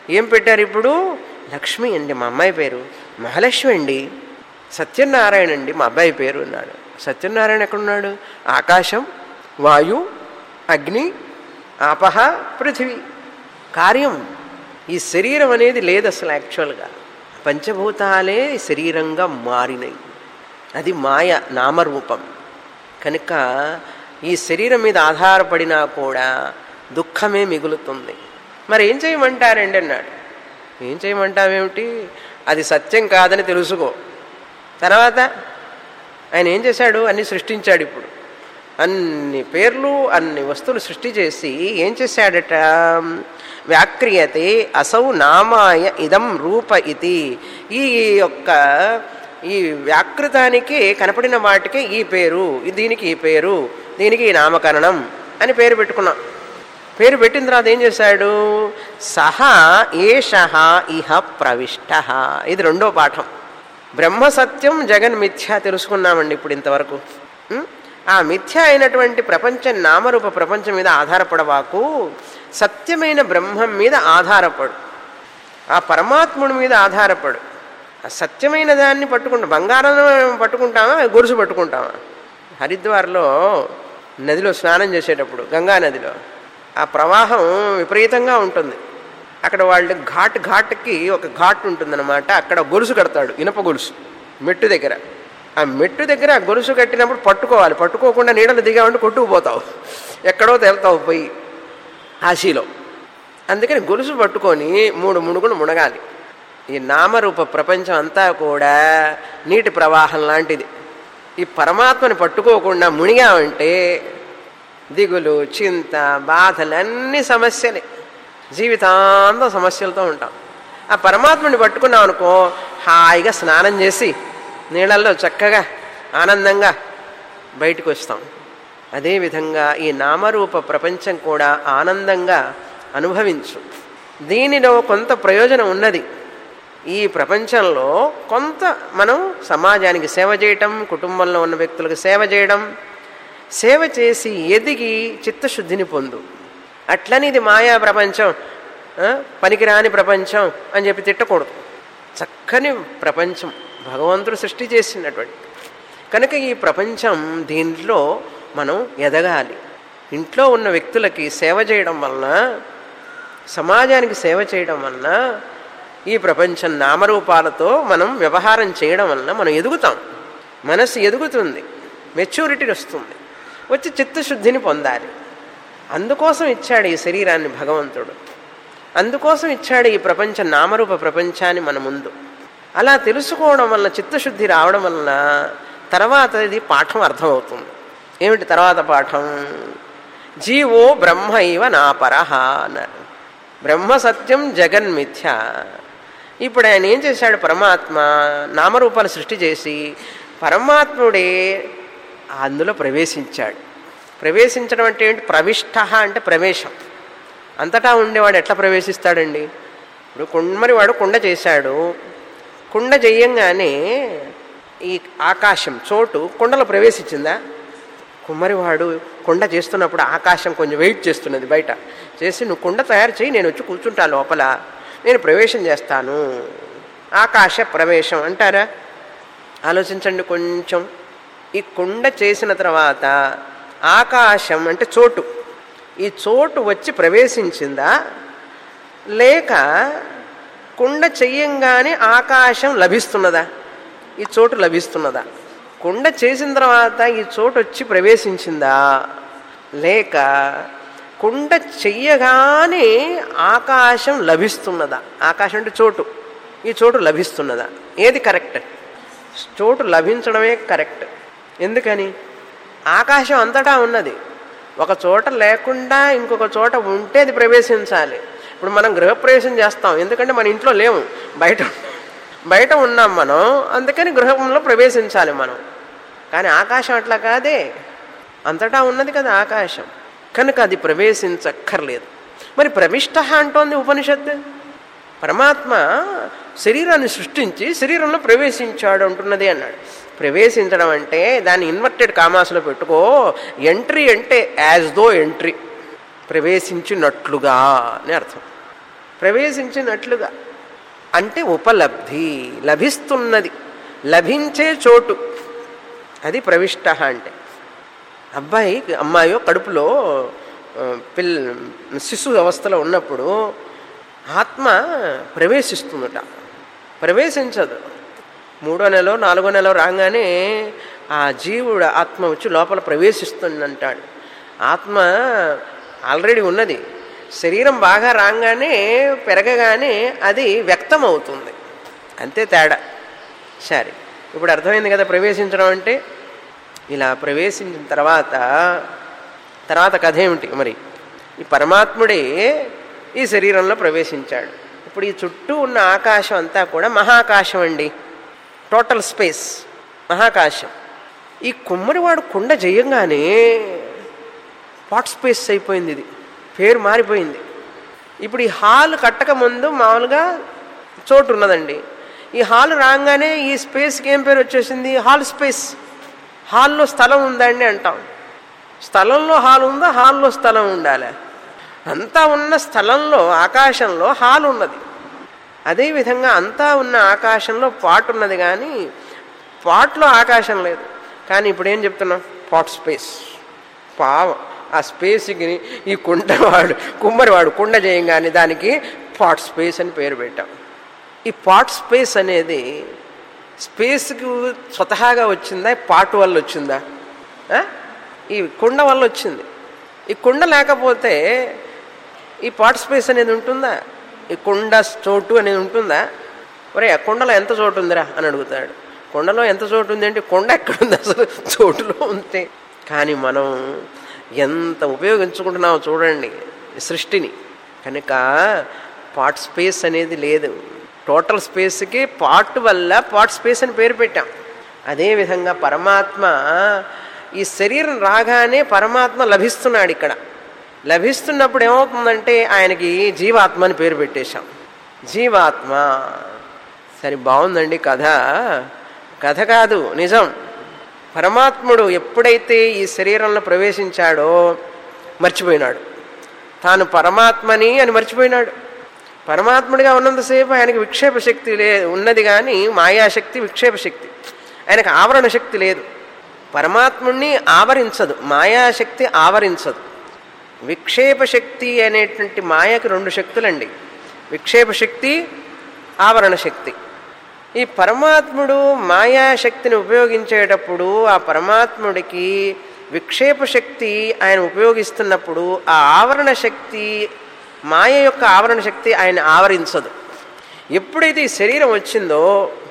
ఏం పెట్టారు ఇప్పుడు లక్ష్మి అండి మా అమ్మాయి పేరు మహాలక్ష్మి అండి సత్యనారాయణ అండి మా అబ్బాయి పేరు అన్నాడు సత్యనారాయణ ఎక్కడున్నాడు ఆకాశం వాయు అగ్ని ఆపహ పృథివీ కార్యం ఈ శరీరం అనేది లేదు అసలు యాక్చువల్గా పంచభూతాలే శరీరంగా మారినాయి అది మాయ నామరూపం కనుక ఈ శరీరం మీద ఆధారపడినా కూడా దుఃఖమే మిగులుతుంది మరి ఏం చేయమంటారండి అన్నాడు ఏం చేయమంటావేమిటి అది సత్యం కాదని తెలుసుకో తర్వాత ఆయన ఏం చేశాడు అన్ని సృష్టించాడు ఇప్పుడు అన్ని పేర్లు అన్ని వస్తువులు సృష్టి చేసి ఏం చేశాడట వ్యాక్రియతే అసౌ నామాయ ఇదం రూప ఇది ఈ యొక్క ఈ వ్యాకృతానికి కనపడిన వాటికి ఈ పేరు దీనికి ఈ పేరు దీనికి ఈ నామకరణం అని పేరు పెట్టుకున్నాం పేరు పెట్టిన తర్వాత ఏం చేశాడు సహ ఏష ఇహ ప్రవిష్ట ఇది రెండో పాఠం బ్రహ్మ సత్యం జగన్ మిథ్య తెలుసుకున్నామండి ఇప్పుడు ఇంతవరకు ఉం? ఆ మిథ్య అయినటువంటి ప్రపంచం నామరూప ప్రపంచం మీద ఆధారపడవాకు సత్యమైన బ్రహ్మం మీద ఆధారపడు ఆ పరమాత్ముడి మీద ఆధారపడు ఆ సత్యమైన దాన్ని పట్టుకుంటా బంగారం పట్టుకుంటామా గొలుసు పట్టుకుంటామా హరిద్వార్లో నదిలో స్నానం చేసేటప్పుడు గంగా నదిలో ఆ ప్రవాహం విపరీతంగా ఉంటుంది అక్కడ వాళ్ళు ఘాట్ ఘాట్కి ఒక ఘాట్ ఉంటుందన్నమాట అక్కడ గొలుసు కడతాడు ఇనప గొలుసు మెట్టు దగ్గర ఆ మెట్టు దగ్గర ఆ గొలుసు కట్టినప్పుడు పట్టుకోవాలి పట్టుకోకుండా నీడలు దిగామంటే కొట్టుకుపోతావు ఎక్కడో తేలుతావు పోయి ఆశీలో అందుకని గొలుసు పట్టుకొని మూడు మునుగులు మునగాలి ఈ నామరూప ప్రపంచం అంతా కూడా నీటి ప్రవాహం లాంటిది ఈ పరమాత్మని పట్టుకోకుండా మునిగామంటే దిగులు చింత బాధలు అన్ని సమస్యలే జీవితాంతం సమస్యలతో ఉంటాం ఆ పరమాత్మని పట్టుకున్నాం అనుకో హాయిగా స్నానం చేసి నీళ్ళల్లో చక్కగా ఆనందంగా బయటకు వస్తాం అదేవిధంగా ఈ నామరూప ప్రపంచం కూడా ఆనందంగా అనుభవించు దీనిలో కొంత ప్రయోజనం ఉన్నది ఈ ప్రపంచంలో కొంత మనం సమాజానికి సేవ చేయటం కుటుంబంలో ఉన్న వ్యక్తులకు సేవ చేయడం సేవ చేసి ఎదిగి చిత్తశుద్ధిని పొందు అట్లని ఇది మాయా ప్రపంచం ఆ, పనికిరాని ప్రపంచం అని చెప్పి తిట్టకూడదు చక్కని ప్రపంచం భగవంతుడు సృష్టి చేసినటువంటి కనుక ఈ ప్రపంచం దీంట్లో మనం ఎదగాలి ఇంట్లో ఉన్న వ్యక్తులకి సేవ చేయడం వలన సమాజానికి సేవ చేయడం వలన ఈ ప్రపంచం నామరూపాలతో మనం వ్యవహారం చేయడం వలన మనం ఎదుగుతాం మనసు ఎదుగుతుంది మెచ్యూరిటీ వస్తుంది వచ్చి చిత్తశుద్ధిని పొందాలి అందుకోసం ఇచ్చాడు ఈ శరీరాన్ని భగవంతుడు అందుకోసం ఇచ్చాడు ఈ ప్రపంచ నామరూప ప్రపంచాన్ని మన ముందు అలా తెలుసుకోవడం వలన చిత్తశుద్ధి రావడం వలన తర్వాత ఇది పాఠం అర్థమవుతుంది ఏమిటి తర్వాత పాఠం జీవో బ్రహ్మ ఇవ నాపరహ అన్నారు బ్రహ్మ సత్యం జగన్మిథ్య ఇప్పుడు ఆయన ఏం చేశాడు పరమాత్మ నామరూపాలు సృష్టి చేసి పరమాత్ముడే అందులో ప్రవేశించాడు ప్రవేశించడం అంటే ఏంటి ప్రవిష్ట అంటే ప్రవేశం అంతటా ఉండేవాడు ఎట్లా ప్రవేశిస్తాడండి ఇప్పుడు కుమ్మరి వాడు కుండ చేశాడు కుండ చెయ్యంగానే ఈ ఆకాశం చోటు కుండలో ప్రవేశించిందా కుమ్మరివాడు కుండ చేస్తున్నప్పుడు ఆకాశం కొంచెం వెయిట్ చేస్తున్నది బయట చేసి నువ్వు కుండ తయారు చేయి నేను వచ్చి కూర్చుంటా లోపల నేను ప్రవేశం చేస్తాను ఆకాశ ప్రవేశం అంటారా ఆలోచించండి కొంచెం ఈ కుండ చేసిన తర్వాత ఆకాశం అంటే చోటు ఈ చోటు వచ్చి ప్రవేశించిందా లేక కుండ చెయ్యంగానే ఆకాశం లభిస్తున్నదా ఈ చోటు లభిస్తున్నదా కుండ చేసిన తర్వాత ఈ చోటు వచ్చి ప్రవేశించిందా లేక కుండ చెయ్యగానే ఆకాశం లభిస్తున్నదా ఆకాశం అంటే చోటు ఈ చోటు లభిస్తున్నదా ఏది కరెక్ట్ చోటు లభించడమే కరెక్ట్ ఎందుకని ఆకాశం అంతటా ఉన్నది ఒక చోట లేకుండా ఇంకొక చోట ఉంటే అది ప్రవేశించాలి ఇప్పుడు మనం గృహప్రవేశం చేస్తాం ఎందుకంటే మన ఇంట్లో లేము బయట బయట ఉన్నాం మనం అందుకని గృహంలో ప్రవేశించాలి మనం కానీ ఆకాశం అట్లా కాదే అంతటా ఉన్నది కదా ఆకాశం కనుక అది ప్రవేశించక్కర్లేదు మరి ప్రవిష్ట అంటోంది ఉపనిషత్తు పరమాత్మ శరీరాన్ని సృష్టించి శరీరంలో ప్రవేశించాడు అంటున్నది అన్నాడు ప్రవేశించడం అంటే దాన్ని ఇన్వర్టెడ్ కామాసులో పెట్టుకో ఎంట్రీ అంటే యాజ్ దో ఎంట్రీ ప్రవేశించినట్లుగా అని అర్థం ప్రవేశించినట్లుగా అంటే ఉపలబ్ధి లభిస్తున్నది లభించే చోటు అది ప్రవిష్ట అంటే అబ్బాయి అమ్మాయో కడుపులో ఆ, పిల్ శిశు అవస్థలో ఉన్నప్పుడు ఆత్మ ప్రవేశిస్తుందట ప్రవేశించదు మూడో నెల నాలుగో నెల రాగానే ఆ జీవుడు ఆత్మ వచ్చి లోపల ప్రవేశిస్తుందంటాడు ఆత్మ ఆల్రెడీ ఉన్నది శరీరం బాగా రాగానే పెరగగానే అది వ్యక్తం అవుతుంది అంతే తేడా సరే ఇప్పుడు అర్థమైంది కదా ప్రవేశించడం అంటే ఇలా ప్రవేశించిన తర్వాత తర్వాత కథ ఏమిటి మరి ఈ పరమాత్ముడే ఈ శరీరంలో ప్రవేశించాడు ఇప్పుడు ఈ చుట్టూ ఉన్న ఆకాశం అంతా కూడా మహాకాశం అండి టోటల్ స్పేస్ మహాకాశం ఈ కుమ్మరివాడు కుండ చేయంగానే పాట్ స్పేస్ అయిపోయింది ఇది పేరు మారిపోయింది ఇప్పుడు ఈ హాల్ కట్టక ముందు మామూలుగా చోటు ఉన్నదండి ఈ హాల్ రాగానే ఈ స్పేస్కి ఏం పేరు వచ్చేసింది హాల్ స్పేస్ హాల్లో స్థలం ఉందండి అంటాం స్థలంలో హాల్ ఉందా హాల్లో స్థలం ఉండాలి అంతా ఉన్న స్థలంలో ఆకాశంలో హాల్ ఉన్నది అదేవిధంగా అంతా ఉన్న ఆకాశంలో పాట్ ఉన్నది కానీ పాట్లో ఆకాశం లేదు కానీ ఇప్పుడు ఏం చెప్తున్నాం పాట్ స్పేస్ పావ ఆ స్పేస్కి ఈ కుండవాడు కుమ్మరివాడు కుండ చేయంగానే దానికి పాట్ స్పేస్ అని పేరు పెట్టాం ఈ పాట్ స్పేస్ అనేది స్పేస్కి స్వతహాగా వచ్చిందా పాట్ వల్ల వచ్చిందా ఆ? ఈ కుండ వల్ల వచ్చింది ఈ కుండ లేకపోతే ఈ పాట్ స్పేస్ అనేది ఉంటుందా ఈ కుండ చోటు అనేది ఉంటుందా ఒరే ఆ కుండలో ఎంత చోటు ఉందిరా అని అడుగుతాడు కుండలో ఎంత చోటు ఉంది అంటే కుండ ఎక్కడుంది అసలు చోటులో ఉంటే కానీ మనం ఎంత ఉపయోగించుకుంటున్నామో చూడండి ఈ సృష్టిని కనుక పాట్ స్పేస్ అనేది లేదు టోటల్ స్పేస్కి పాట్ వల్ల పాట్ స్పేస్ అని పేరు పెట్టాం అదేవిధంగా పరమాత్మ ఈ శరీరం రాగానే పరమాత్మ లభిస్తున్నాడు ఇక్కడ లభిస్తున్నప్పుడు ఏమవుతుందంటే ఆయనకి జీవాత్మ అని పేరు పెట్టేశాం జీవాత్మ సరే బాగుందండి కథ కథ కాదు నిజం పరమాత్ముడు ఎప్పుడైతే ఈ శరీరంలో ప్రవేశించాడో మర్చిపోయినాడు తాను పరమాత్మని అని మర్చిపోయినాడు పరమాత్ముడిగా ఉన్నంతసేపు ఆయనకి విక్షేప శక్తి లే ఉన్నది కానీ మాయాశక్తి విక్షేప శక్తి ఆయనకు ఆవరణ శక్తి లేదు పరమాత్ముడిని ఆవరించదు మాయాశక్తి ఆవరించదు విక్షేప శక్తి అనేటువంటి మాయకి రెండు శక్తులండి విక్షేప శక్తి ఆవరణ శక్తి ఈ పరమాత్ముడు మాయాశక్తిని ఉపయోగించేటప్పుడు ఆ పరమాత్ముడికి విక్షేప శక్తి ఆయన ఉపయోగిస్తున్నప్పుడు ఆ ఆవరణ శక్తి మాయ యొక్క ఆవరణ శక్తి ఆయన ఆవరించదు ఎప్పుడైతే ఈ శరీరం వచ్చిందో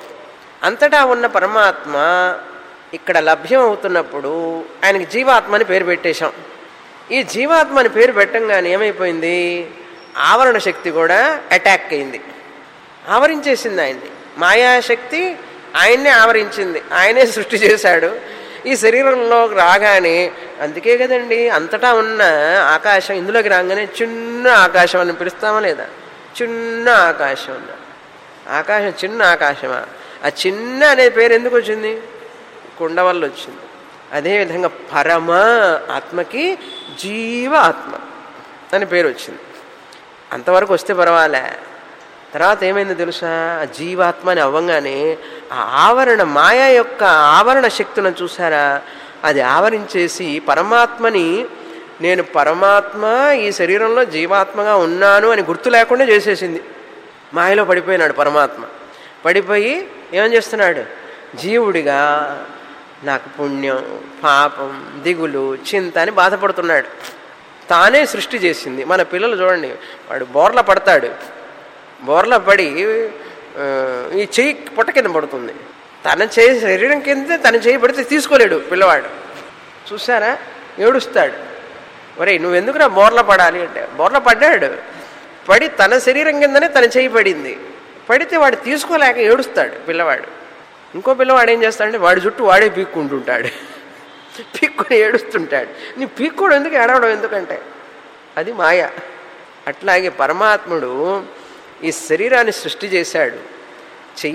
అంతటా ఉన్న పరమాత్మ ఇక్కడ లభ్యం అవుతున్నప్పుడు ఆయనకి జీవాత్మ అని పేరు పెట్టేశాం ఈ జీవాత్మ అని పేరు పెట్టంగానే ఏమైపోయింది ఆవరణ శక్తి కూడా అటాక్ అయింది ఆవరించేసింది ఆయన్ని మాయాశక్తి ఆయన్నే ఆవరించింది ఆయనే సృష్టి చేశాడు ఈ శరీరంలో రాగానే అందుకే కదండి అంతటా ఉన్న ఆకాశం ఇందులోకి రాగానే చిన్న ఆకాశం అని పిలుస్తామా లేదా చిన్న ఆకాశం అన్న ఆకాశం చిన్న ఆకాశమా ఆ చిన్న అనే పేరు ఎందుకు వచ్చింది కుండ వల్ల వచ్చింది అదేవిధంగా పరమ ఆత్మకి జీవ ఆత్మ అని పేరు వచ్చింది అంతవరకు వస్తే పర్వాలే తర్వాత ఏమైందో తెలుసా ఆ జీవాత్మ అని అవ్వంగానే ఆ ఆవరణ మాయ యొక్క ఆవరణ శక్తులను చూసారా అది ఆవరించేసి పరమాత్మని నేను పరమాత్మ ఈ శరీరంలో జీవాత్మగా ఉన్నాను అని గుర్తు లేకుండా చేసేసింది మాయలో పడిపోయినాడు పరమాత్మ పడిపోయి ఏం చేస్తున్నాడు జీవుడిగా నాకు పుణ్యం పాపం దిగులు చింత అని బాధపడుతున్నాడు తానే సృష్టి చేసింది మన పిల్లలు చూడండి వాడు బోర్ల పడతాడు బోర్ల పడి ఆ, ఈ చెయ్యి పొట్ట కింద పడుతుంది తన చేయి శరీరం కింద తన చేయి పడితే తీసుకోలేడు పిల్లవాడు చూసారా ఏడుస్తాడు ఒరే నువ్వెందుకురా బోర్ల పడాలి అంటే బోర్ల పడ్డాడు పడి తన శరీరం కిందనే తన చేయి పడింది పడితే వాడు తీసుకోలేక ఏడుస్తాడు పిల్లవాడు ఇంకో పిల్లవాడు ఏం చేస్తాడంటే వాడి చుట్టూ వాడే పీక్కుంటుంటాడు పీక్కుని ఏడుస్తుంటాడు నీ పీక్కోవడం ఎందుకు ఏడవడం ఎందుకంటే అది మాయ అట్లాగే పరమాత్ముడు ఈ శరీరాన్ని సృష్టి చేశాడు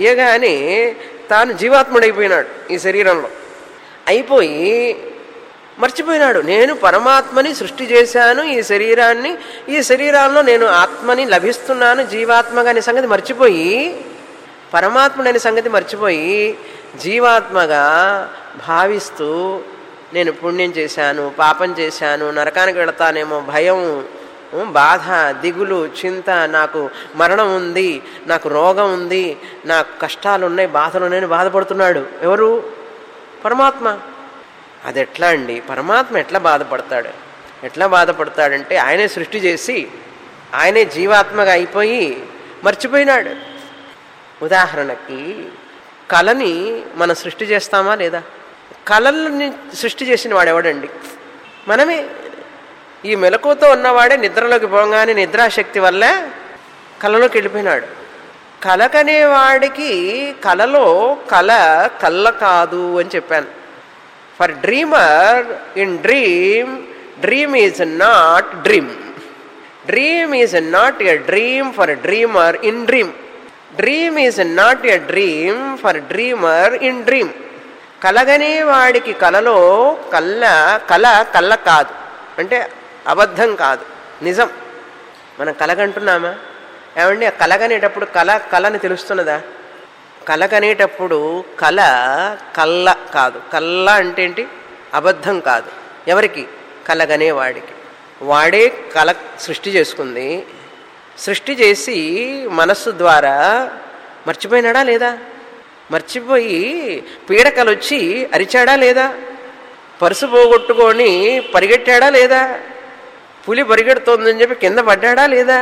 చెయ్యగానే తాను జీవాత్ముడైపోయినాడు ఈ శరీరంలో అయిపోయి మర్చిపోయినాడు నేను పరమాత్మని సృష్టి చేశాను ఈ శరీరాన్ని ఈ శరీరాల్లో నేను ఆత్మని లభిస్తున్నాను జీవాత్మగా అనే సంగతి మర్చిపోయి పరమాత్ముడనే సంగతి మర్చిపోయి జీవాత్మగా భావిస్తూ నేను పుణ్యం చేశాను పాపం చేశాను నరకానికి వెళతానేమో భయం బాధ దిగులు చింత నాకు మరణం ఉంది నాకు రోగం ఉంది నాకు కష్టాలు ఉన్నాయి బాధలు ఉన్నాయని బాధపడుతున్నాడు ఎవరు పరమాత్మ అది ఎట్లా అండి పరమాత్మ ఎట్లా బాధపడతాడు ఎట్లా బాధపడతాడంటే ఆయనే సృష్టి చేసి ఆయనే జీవాత్మగా అయిపోయి మర్చిపోయినాడు ఉదాహరణకి కళని మనం సృష్టి చేస్తామా లేదా కళల్ని సృష్టి చేసిన వాడు ఎవడండి మనమే ఈ మెలకువతో ఉన్నవాడే నిద్రలోకి పోగానే నిద్రాశక్తి వల్ల కళలోకి వెళ్ళిపోయినాడు కలకనే వాడికి కలలో కళ కళ్ళ కాదు అని చెప్పాను for dreamer in dream dream is not dream dream is not a dream for dreamer in dream dream is not a dream for dreamer in dream కలగనే వాడికి కలలో కళ్ళ కళ కళ్ళ కాదు అంటే అబద్ధం కాదు నిజం మనం కలగంటున్నామా ఏమండి ఆ కలగనేటప్పుడు కళ కళని తెలుస్తున్నదా కలగనేటప్పుడు కళ కళ్ళ కాదు కళ్ళ అంటే ఏంటి అబద్ధం కాదు ఎవరికి కలగనేవాడికి వాడే కళ సృష్టి చేసుకుంది సృష్టి చేసి మనస్సు ద్వారా మర్చిపోయినాడా లేదా మర్చిపోయి పీడకలు వచ్చి అరిచాడా లేదా పరుసు పోగొట్టుకొని పరిగెట్టాడా లేదా పులి పరిగెడుతోందని చెప్పి కింద పడ్డాడా లేదా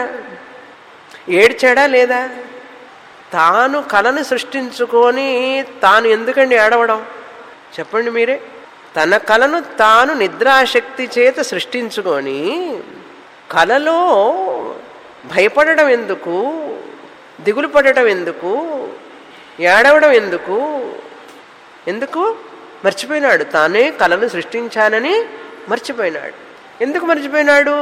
ఏడ్చాడా లేదా తాను కళను సృష్టించుకొని తాను ఎందుకండి ఏడవడం చెప్పండి మీరే తన కళను తాను నిద్రాశక్తి చేత సృష్టించుకొని కళలో భయపడడం ఎందుకు దిగులు పడటం ఎందుకు ఏడవడం ఎందుకు ఎందుకు మర్చిపోయినాడు తానే కళను సృష్టించానని మర్చిపోయినాడు ఎందుకు మర్చిపోయినాడు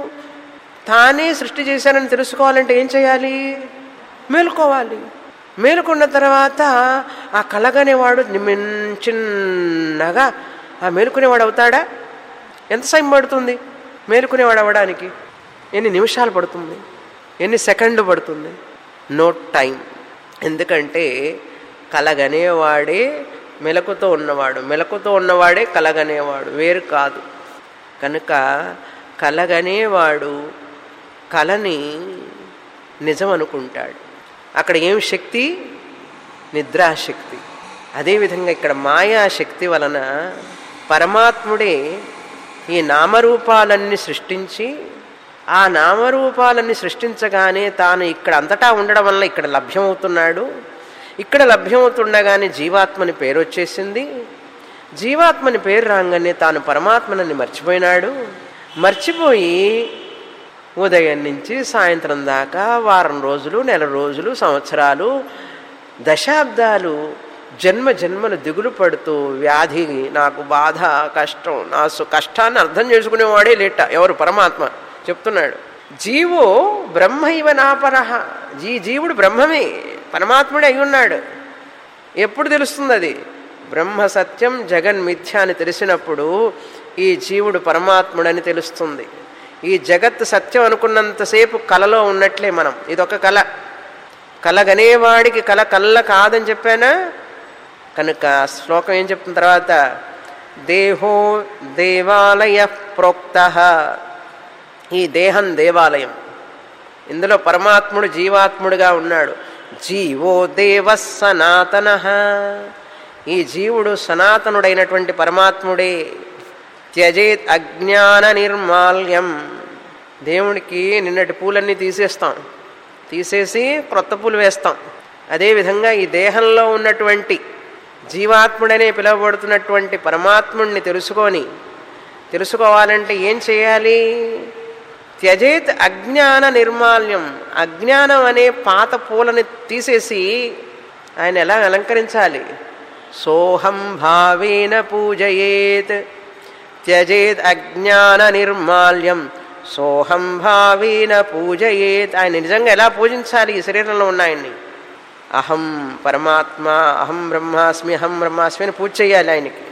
తానే సృష్టి చేశానని తెలుసుకోవాలంటే ఏం చేయాలి మేలుకోవాలి మేలుకున్న తర్వాత ఆ కలగనేవాడు నిమ్మెన్- చిన్నగా ఆ మేలుకునేవాడు అవుతాడా ఎంత సమయం పడుతుంది మేలుకునేవాడు అవ్వడానికి ఎన్ని నిమిషాలు పడుతుంది ఎన్ని సెకండ్లు పడుతుంది నో టైం ఎందుకంటే కలగనేవాడే మెలకుతో ఉన్నవాడు మెలకుతో ఉన్నవాడే కలగనేవాడు వేరు కాదు కనుక కలగనేవాడు కలని నిజం అనుకుంటాడు అక్కడ ఏం శక్తి నిద్రాశక్తి అదేవిధంగా ఇక్కడ మాయాశక్తి వలన పరమాత్ముడే ఈ నామరూపాలన్నీ సృష్టించి ఆ నామరూపాలన్నీ సృష్టించగానే తాను ఇక్కడ అంతటా ఉండడం వల్ల ఇక్కడ లభ్యమవుతున్నాడు ఇక్కడ లభ్యమవుతుండగానే జీవాత్మని పేరు వచ్చేసింది జీవాత్మని పేరు రాగానే తాను పరమాత్మనని మర్చిపోయినాడు మర్చిపోయి ఉదయం నుంచి సాయంత్రం దాకా వారం రోజులు నెల రోజులు సంవత్సరాలు దశాబ్దాలు జన్మ జన్మలు దిగులు పడుతూ వ్యాధి నాకు బాధ కష్టం నా సు కష్టాన్ని అర్థం చేసుకునేవాడే లేట ఎవరు పరమాత్మ చెప్తున్నాడు జీవో బ్రహ్మ ఇవ నాపరహ జీ జీవుడు బ్రహ్మమే పరమాత్ముడే అయి ఉన్నాడు ఎప్పుడు తెలుస్తుంది అది బ్రహ్మ సత్యం జగన్ మిథ్య అని తెలిసినప్పుడు ఈ జీవుడు పరమాత్ముడని తెలుస్తుంది ఈ జగత్ సత్యం అనుకున్నంతసేపు కలలో ఉన్నట్లే మనం ఇదొక కళ కలగనేవాడికి కళ కళ్ళ కాదని చెప్పానా కనుక శ్లోకం ఏం చెప్తున్న తర్వాత దేహో దేవాలయ ప్రోక్త ఈ దేహం దేవాలయం ఇందులో పరమాత్ముడు జీవాత్ముడుగా ఉన్నాడు జీవో దేవ సనాతన ఈ జీవుడు సనాతనుడైనటువంటి పరమాత్ముడే త్యజేత్ అజ్ఞాన నిర్మాల్యం దేవుడికి నిన్నటి పూలన్నీ తీసేస్తాం తీసేసి క్రొత్త పూలు వేస్తాం అదేవిధంగా ఈ దేహంలో ఉన్నటువంటి జీవాత్ముడనే పిలువబడుతున్నటువంటి పరమాత్ముడిని తెలుసుకొని తెలుసుకోవాలంటే ఏం చేయాలి త్యజేత్ అజ్ఞాన నిర్మాల్యం అజ్ఞానం అనే పాత పూలని తీసేసి ఆయన ఎలా అలంకరించాలి సోహం భావేన పూజయేత్ త్యజేత్ అజ్ఞాన నిర్మాల్యం సోహం భావేన పూజయేత్ ఆయన నిజంగా ఎలా పూజించాలి ఈ శరీరంలో ఉన్న ఆయన్ని అహం పరమాత్మ అహం బ్రహ్మాస్మి అహం బ్రహ్మాస్మి అని పూజ చేయాలి ఆయనకి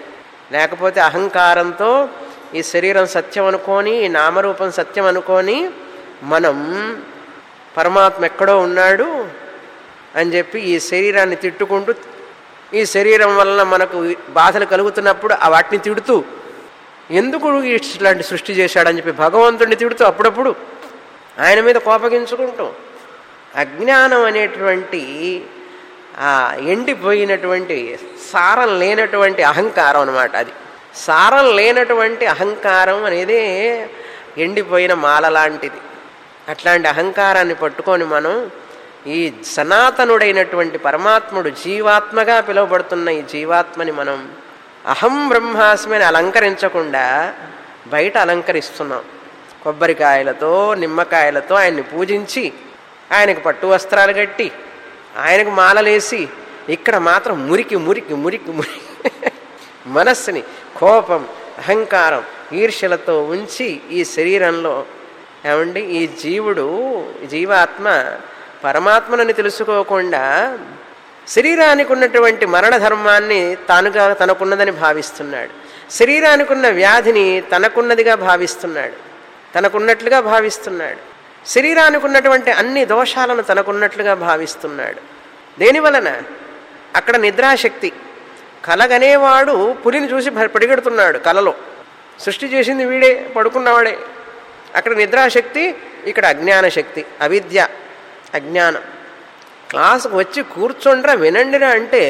లేకపోతే అహంకారంతో ఈ శరీరం సత్యం అనుకొని ఈ నామరూపం సత్యం అనుకొని మనం పరమాత్మ ఎక్కడో ఉన్నాడు అని చెప్పి ఈ శరీరాన్ని తిట్టుకుంటూ ఈ శరీరం వలన మనకు బాధలు కలుగుతున్నప్పుడు ఆ వాటిని తిడుతూ ఎందుకు ఇట్లాంటి సృష్టి చేశాడని చెప్పి భగవంతుడిని తిడుతూ అప్పుడప్పుడు ఆయన మీద కోపగించుకుంటూ అజ్ఞానం అనేటువంటి ఆ ఎండిపోయినటువంటి సారం లేనటువంటి అహంకారం అనమాట అది సారం లేనటువంటి అహంకారం అనేది ఎండిపోయిన మాల లాంటిది అట్లాంటి అహంకారాన్ని పట్టుకొని మనం ఈ సనాతనుడైనటువంటి పరమాత్ముడు జీవాత్మగా పిలువబడుతున్న ఈ జీవాత్మని మనం అహం బ్రహ్మాస్మి అని అలంకరించకుండా బయట అలంకరిస్తున్నాం కొబ్బరికాయలతో నిమ్మకాయలతో ఆయన్ని పూజించి ఆయనకు పట్టు వస్త్రాలు కట్టి ఆయనకు మాలలేసి ఇక్కడ మాత్రం మురికి మురికి మురికి మురికి మనస్సుని కోపం అహంకారం ఈర్ష్యలతో ఉంచి ఈ శరీరంలో ఏమండి ఈ జీవుడు జీవాత్మ పరమాత్మనని తెలుసుకోకుండా శరీరానికి ఉన్నటువంటి మరణ ధర్మాన్ని తానుగా తనకున్నదని భావిస్తున్నాడు శరీరానికి ఉన్న వ్యాధిని తనకున్నదిగా భావిస్తున్నాడు తనకున్నట్లుగా భావిస్తున్నాడు శరీరానికి ఉన్నటువంటి అన్ని దోషాలను తనకున్నట్లుగా భావిస్తున్నాడు దేని వలన అక్కడ నిద్రాశక్తి కలగనేవాడు పులిని చూసి భ- పరిగెడుతున్నాడు కలలో సృష్టి చేసింది వీడే పడుకున్నవాడే అక్కడ నిద్రాశక్తి ఇక్కడ అజ్ఞాన శక్తి అవిద్య అజ్ఞానం క్లాసుకు వచ్చి కూర్చోండ్రా వినండిరా అంటే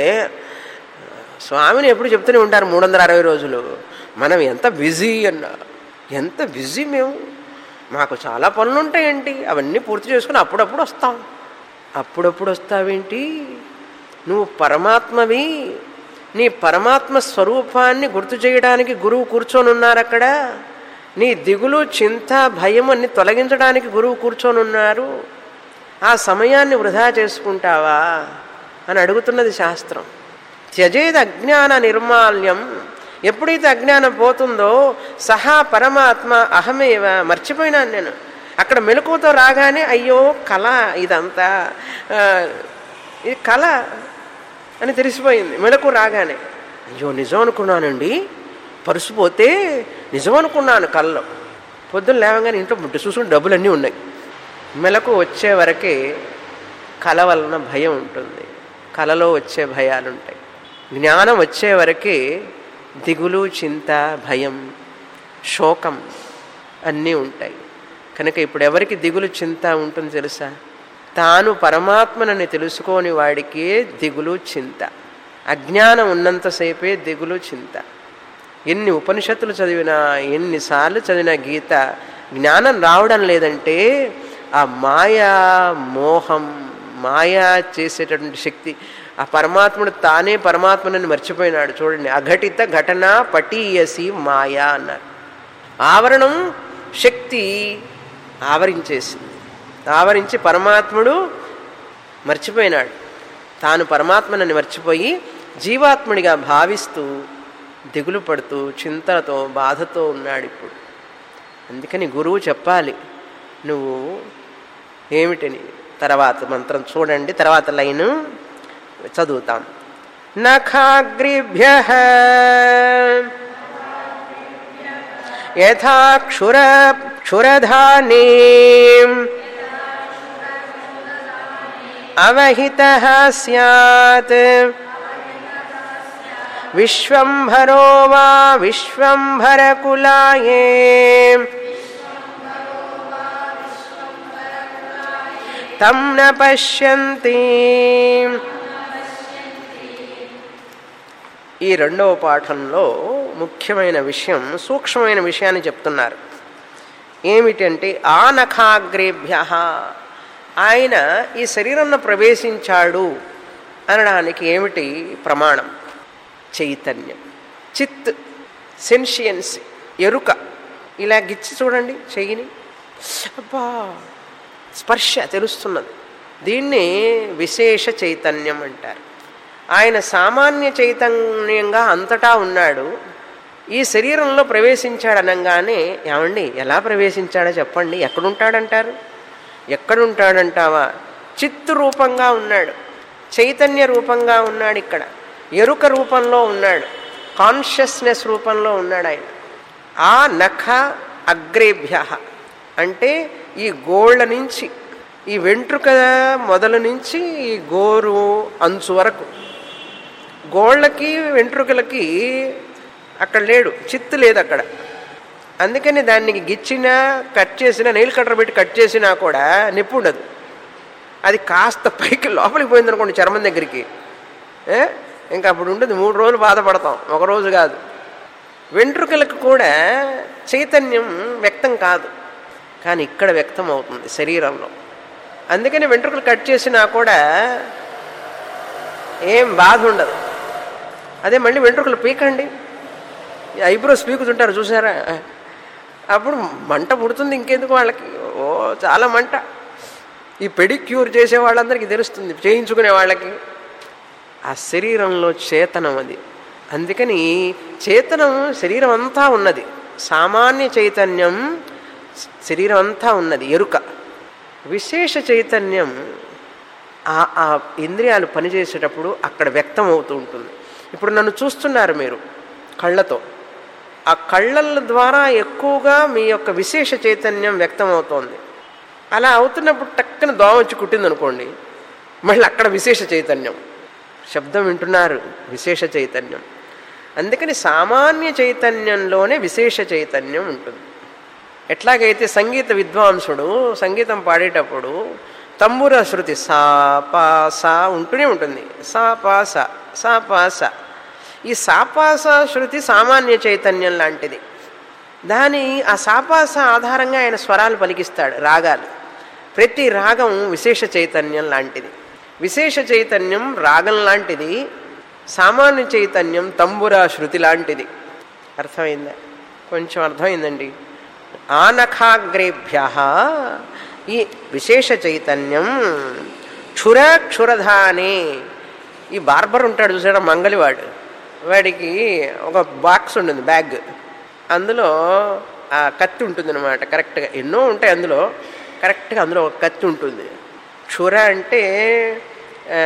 స్వామిని ఎప్పుడు చెప్తూనే ఉంటారు మూడు వందల అరవై రోజులు మనం ఎంత బిజీ అన్నా ఎంత బిజీ మేము మాకు చాలా పనులు ఉంటాయండి అవన్నీ పూర్తి చేసుకుని అప్పుడప్పుడు వస్తాం అప్పుడప్పుడు వస్తావేంటి నువ్వు పరమాత్మవి నీ పరమాత్మ స్వరూపాన్ని గుర్తు చేయడానికి గురువు కూర్చొని ఉన్నారు అక్కడ నీ దిగులు చింత భయం అన్ని తొలగించడానికి గురువు కూర్చొని ఉన్నారు ఆ సమయాన్ని వృధా చేసుకుంటావా అని అడుగుతున్నది శాస్త్రం త్యజేది అజ్ఞాన నిర్మాల్యం ఎప్పుడైతే అజ్ఞానం పోతుందో సహా పరమాత్మ అహమేవ మర్చిపోయినాను నేను అక్కడ మెలకువతో రాగానే అయ్యో కళ ఇదంతా ఆ, ఇది కళ అని తెలిసిపోయింది మెలకు రాగానే అయ్యో నిజం అనుకున్నానండి పరుసు పోతే నిజం అనుకున్నాను కళ్ళలో పొద్దున్న లేవగానే ఇంట్లో బుడ్డ చూసుకుని డబ్బులన్నీ ఉన్నాయి మెలకు వచ్చే వరకే కళ వలన భయం ఉంటుంది కళలో వచ్చే భయాలు ఉంటాయి జ్ఞానం వచ్చే వరకే దిగులు చింత భయం శోకం అన్నీ ఉంటాయి కనుక ఇప్పుడు ఎవరికి దిగులు చింత ఉంటుంది తెలుసా తాను పరమాత్మనని తెలుసుకోని వాడికే దిగులు చింత అజ్ఞానం ఉన్నంతసేపే దిగులు చింత ఎన్ని ఉపనిషత్తులు చదివినా ఎన్నిసార్లు చదివిన గీత జ్ఞానం రావడం లేదంటే ఆ మాయా మోహం మాయా చేసేటటువంటి శక్తి ఆ పరమాత్ముడు తానే పరమాత్మనని మర్చిపోయినాడు చూడండి అఘటిత ఘటన పటీయసి మాయా అన్నారు ఆవరణం శక్తి ఆవరించేసింది ఆవరించి పరమాత్ముడు మర్చిపోయినాడు తాను పరమాత్మనని మర్చిపోయి జీవాత్ముడిగా భావిస్తూ దిగులు పడుతూ చింతలతో బాధతో ఉన్నాడు ఇప్పుడు అందుకని గురువు చెప్పాలి నువ్వు ఏమిటని తర్వాత మంత్రం చూడండి తర్వాత లైను చదువుతాం నఖాగ్రిభ్య యథా క్షుర క్షురధానే అవహిత సత్ విశ్వంభరో వా విశ్వంభరకులాయే తం న పశ్యంతి ఈ రెండవ పాఠంలో ముఖ్యమైన విషయం సూక్ష్మమైన విషయాన్ని చెప్తున్నారు ఏమిటంటే ఆ నఖాగ్రేభ్య ఆయన ఈ శరీరంలో ప్రవేశించాడు అనడానికి ఏమిటి ప్రమాణం చైతన్యం చిత్ సెన్షియన్స్ ఎరుక ఇలా గిచ్చి చూడండి చెయ్యిని అబ్బా స్పర్శ తెలుస్తున్నది దీన్ని విశేష చైతన్యం అంటారు ఆయన సామాన్య చైతన్యంగా అంతటా ఉన్నాడు ఈ శరీరంలో ప్రవేశించాడు అనగానే ఏమండి ఎలా ప్రవేశించాడో చెప్పండి ఎక్కడుంటాడంటారు ఎక్కడుంటాడంటావా చిత్తు రూపంగా ఉన్నాడు చైతన్య రూపంగా ఉన్నాడు ఇక్కడ ఎరుక రూపంలో ఉన్నాడు కాన్షియస్నెస్ రూపంలో ఉన్నాడు ఆయన ఆ నఖ అగ్రేభ్య అంటే ఈ గోళ్ళ నుంచి ఈ వెంట్రుక మొదలు నుంచి ఈ గోరు అంచు వరకు గోళ్ళకి వెంట్రుకలకి అక్కడ లేడు చిత్తు లేదు అక్కడ అందుకని దానికి గిచ్చినా కట్ చేసినా నెయిల్ కట్టర్ పెట్టి కట్ చేసినా కూడా నొప్పి ఉండదు అది కాస్త పైకి లోపలికి పోయిందనుకోండి చర్మం దగ్గరికి ఏ? ఇంకా అప్పుడు ఉండదు మూడు రోజులు బాధపడతాం ఒక రోజు కాదు వెంట్రుకలకు కూడా చైతన్యం వ్యక్తం కాదు కానీ ఇక్కడ వ్యక్తం అవుతుంది శరీరంలో అందుకని వెంట్రుకలు కట్ చేసినా కూడా ఏం బాధ ఉండదు అదే మళ్ళీ వెంట్రుకలు పీకండి ఈ ఐబ్రోస్ పీకుతుంటారు చూసారా అప్పుడు మంట పుడుతుంది ఇంకెందుకు వాళ్ళకి ఓ చాలా మంట ఈ పెడిక్యూర్ చేసే వాళ్ళందరికీ తెలుస్తుంది చేయించుకునే వాళ్ళకి ఆ శరీరంలో చేతనం అది అందుకని చేతనం శరీరం అంతా ఉన్నది సామాన్య చైతన్యం శరీరం అంతా ఉన్నది ఎరుక విశేష చైతన్యం ఆ ఆ ఇంద్రియాలు పనిచేసేటప్పుడు అక్కడ వ్యక్తం అవుతూ ఉంటుంది ఇప్పుడు నన్ను చూస్తున్నారు మీరు కళ్ళతో ఆ కళ్ళల ద్వారా ఎక్కువగా మీ యొక్క విశేష చైతన్యం వ్యక్తం అవుతోంది అలా అవుతున్నప్పుడు టక్కన దోమ వచ్చి కుట్టింది అనుకోండి మళ్ళీ అక్కడ విశేష చైతన్యం శబ్దం వింటున్నారు విశేష చైతన్యం అందుకని సామాన్య చైతన్యంలోనే విశేష చైతన్యం ఉంటుంది ఎట్లాగైతే సంగీత విద్వాంసుడు సంగీతం పాడేటప్పుడు తంబుర శృతి సా పా సా ఉంటూనే ఉంటుంది సా పా సా సా పా సా ఈ సాపాస శృతి సామాన్య చైతన్యం లాంటిది దాని ఆ సాపాస ఆధారంగా ఆయన స్వరాలు పలికిస్తాడు రాగాలు ప్రతి రాగం విశేష చైతన్యం లాంటిది విశేష చైతన్యం రాగం లాంటిది సామాన్య చైతన్యం తంబురా శృతి లాంటిది అర్థమైందా కొంచెం అర్థమైందండి ఆనఖాగ్రేభ్య ఈ విశేష చైతన్యం క్షుర క్షురధానే ఈ బార్బర్ ఉంటాడు చూసాడా మంగలివాడు వాడికి ఒక బాక్స్ ఉంటుంది బ్యాగ్ అందులో ఆ కత్తి ఉంటుంది అనమాట కరెక్ట్గా ఎన్నో ఉంటాయి అందులో కరెక్ట్గా అందులో ఒక కత్తి ఉంటుంది క్షుర అంటే ఆ,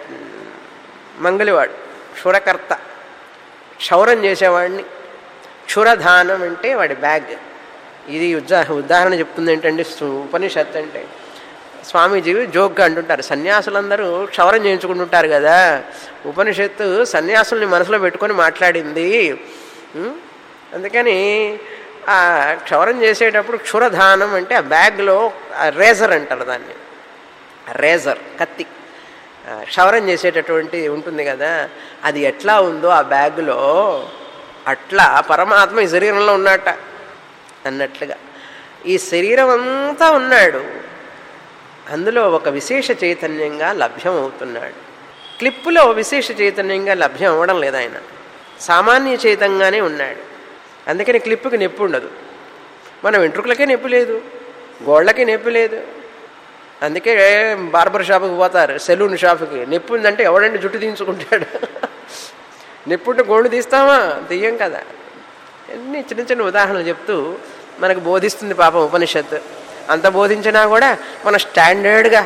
మంగలివాడు క్షురకర్త క్షౌరం చేసేవాడిని క్షురధానం అంటే వాడి బ్యాగ్ ఇది ఉదా ఉదాహరణ చెప్తుంది ఏంటంటే సు- ఉపనిషత్తు అంటే స్వామీజీ జోక్గా అంటుంటారు సన్యాసులందరూ క్షౌరం చేయించుకుంటుంటారు కదా ఉపనిషత్తు సన్యాసుల్ని మనసులో పెట్టుకొని మాట్లాడింది ఉం? అందుకని ఆ క్షౌరం చేసేటప్పుడు క్షురధానం అంటే ఆ బ్యాగ్లో రేజర్ అంటారు దాన్ని రేజర్ కత్తి ఆ, క్షౌరం చేసేటటువంటి ఉంటుంది కదా అది ఎట్లా ఉందో ఆ బ్యాగులో అట్లా పరమాత్మ ఈ శరీరంలో ఉన్నట్ట అన్నట్లుగా ఈ శరీరం అంతా ఉన్నాడు అందులో ఒక విశేష చైతన్యంగా లభ్యం అవుతున్నాడు క్లిప్పులో విశేష చైతన్యంగా లభ్యం అవ్వడం లేదు ఆయన సామాన్య చైతంగానే ఉన్నాడు అందుకని క్లిప్పుకి నొప్పి ఉండదు మన వెంట్రుకలకే నొప్పి లేదు గోళ్ళకి నొప్పి లేదు అందుకే బార్బర్ షాప్కి పోతారు సెలూన్ షాప్కి నొప్పి ఉందంటే ఎవడండి జుట్టు తీయించుకుంటాడు నొప్పి ఉంటే గోళ్ళు తీస్తామా తీయం కదా అన్ని చిన్న చిన్న ఉదాహరణలు చెప్తూ మనకు బోధిస్తుంది పాపం ఉపనిషత్తు అంత బోధించినా కూడా మనం స్టాండర్డ్గా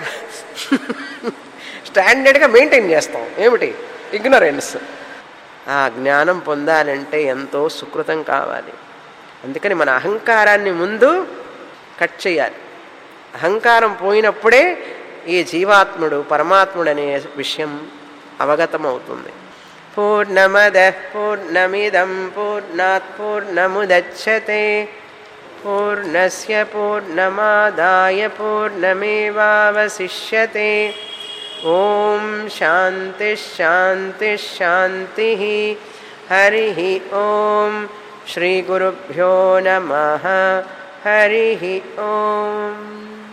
స్టాండర్డ్గా మెయింటైన్ చేస్తాం ఏమిటి ఇగ్నరెన్స్ ఆ జ్ఞానం పొందాలంటే ఎంతో సుకృతం కావాలి అందుకని మన అహంకారాన్ని ముందు కట్ చేయాలి అహంకారం పోయినప్పుడే ఈ జీవాత్ముడు పరమాత్ముడు అనే విషయం అవగతమవుతుంది పూర్ణమద పూర్ణమిదం పూర్ణాత్ పూర్ణముదచ్చతే పూర్ణస్య పూర్ణమాదాయ పూర్ణమేవావశిష్యతే ఓం శాంతి శాంతి శాంతి హరి ఓం శ్రీ గురుభ్యో నమ హరి ఓం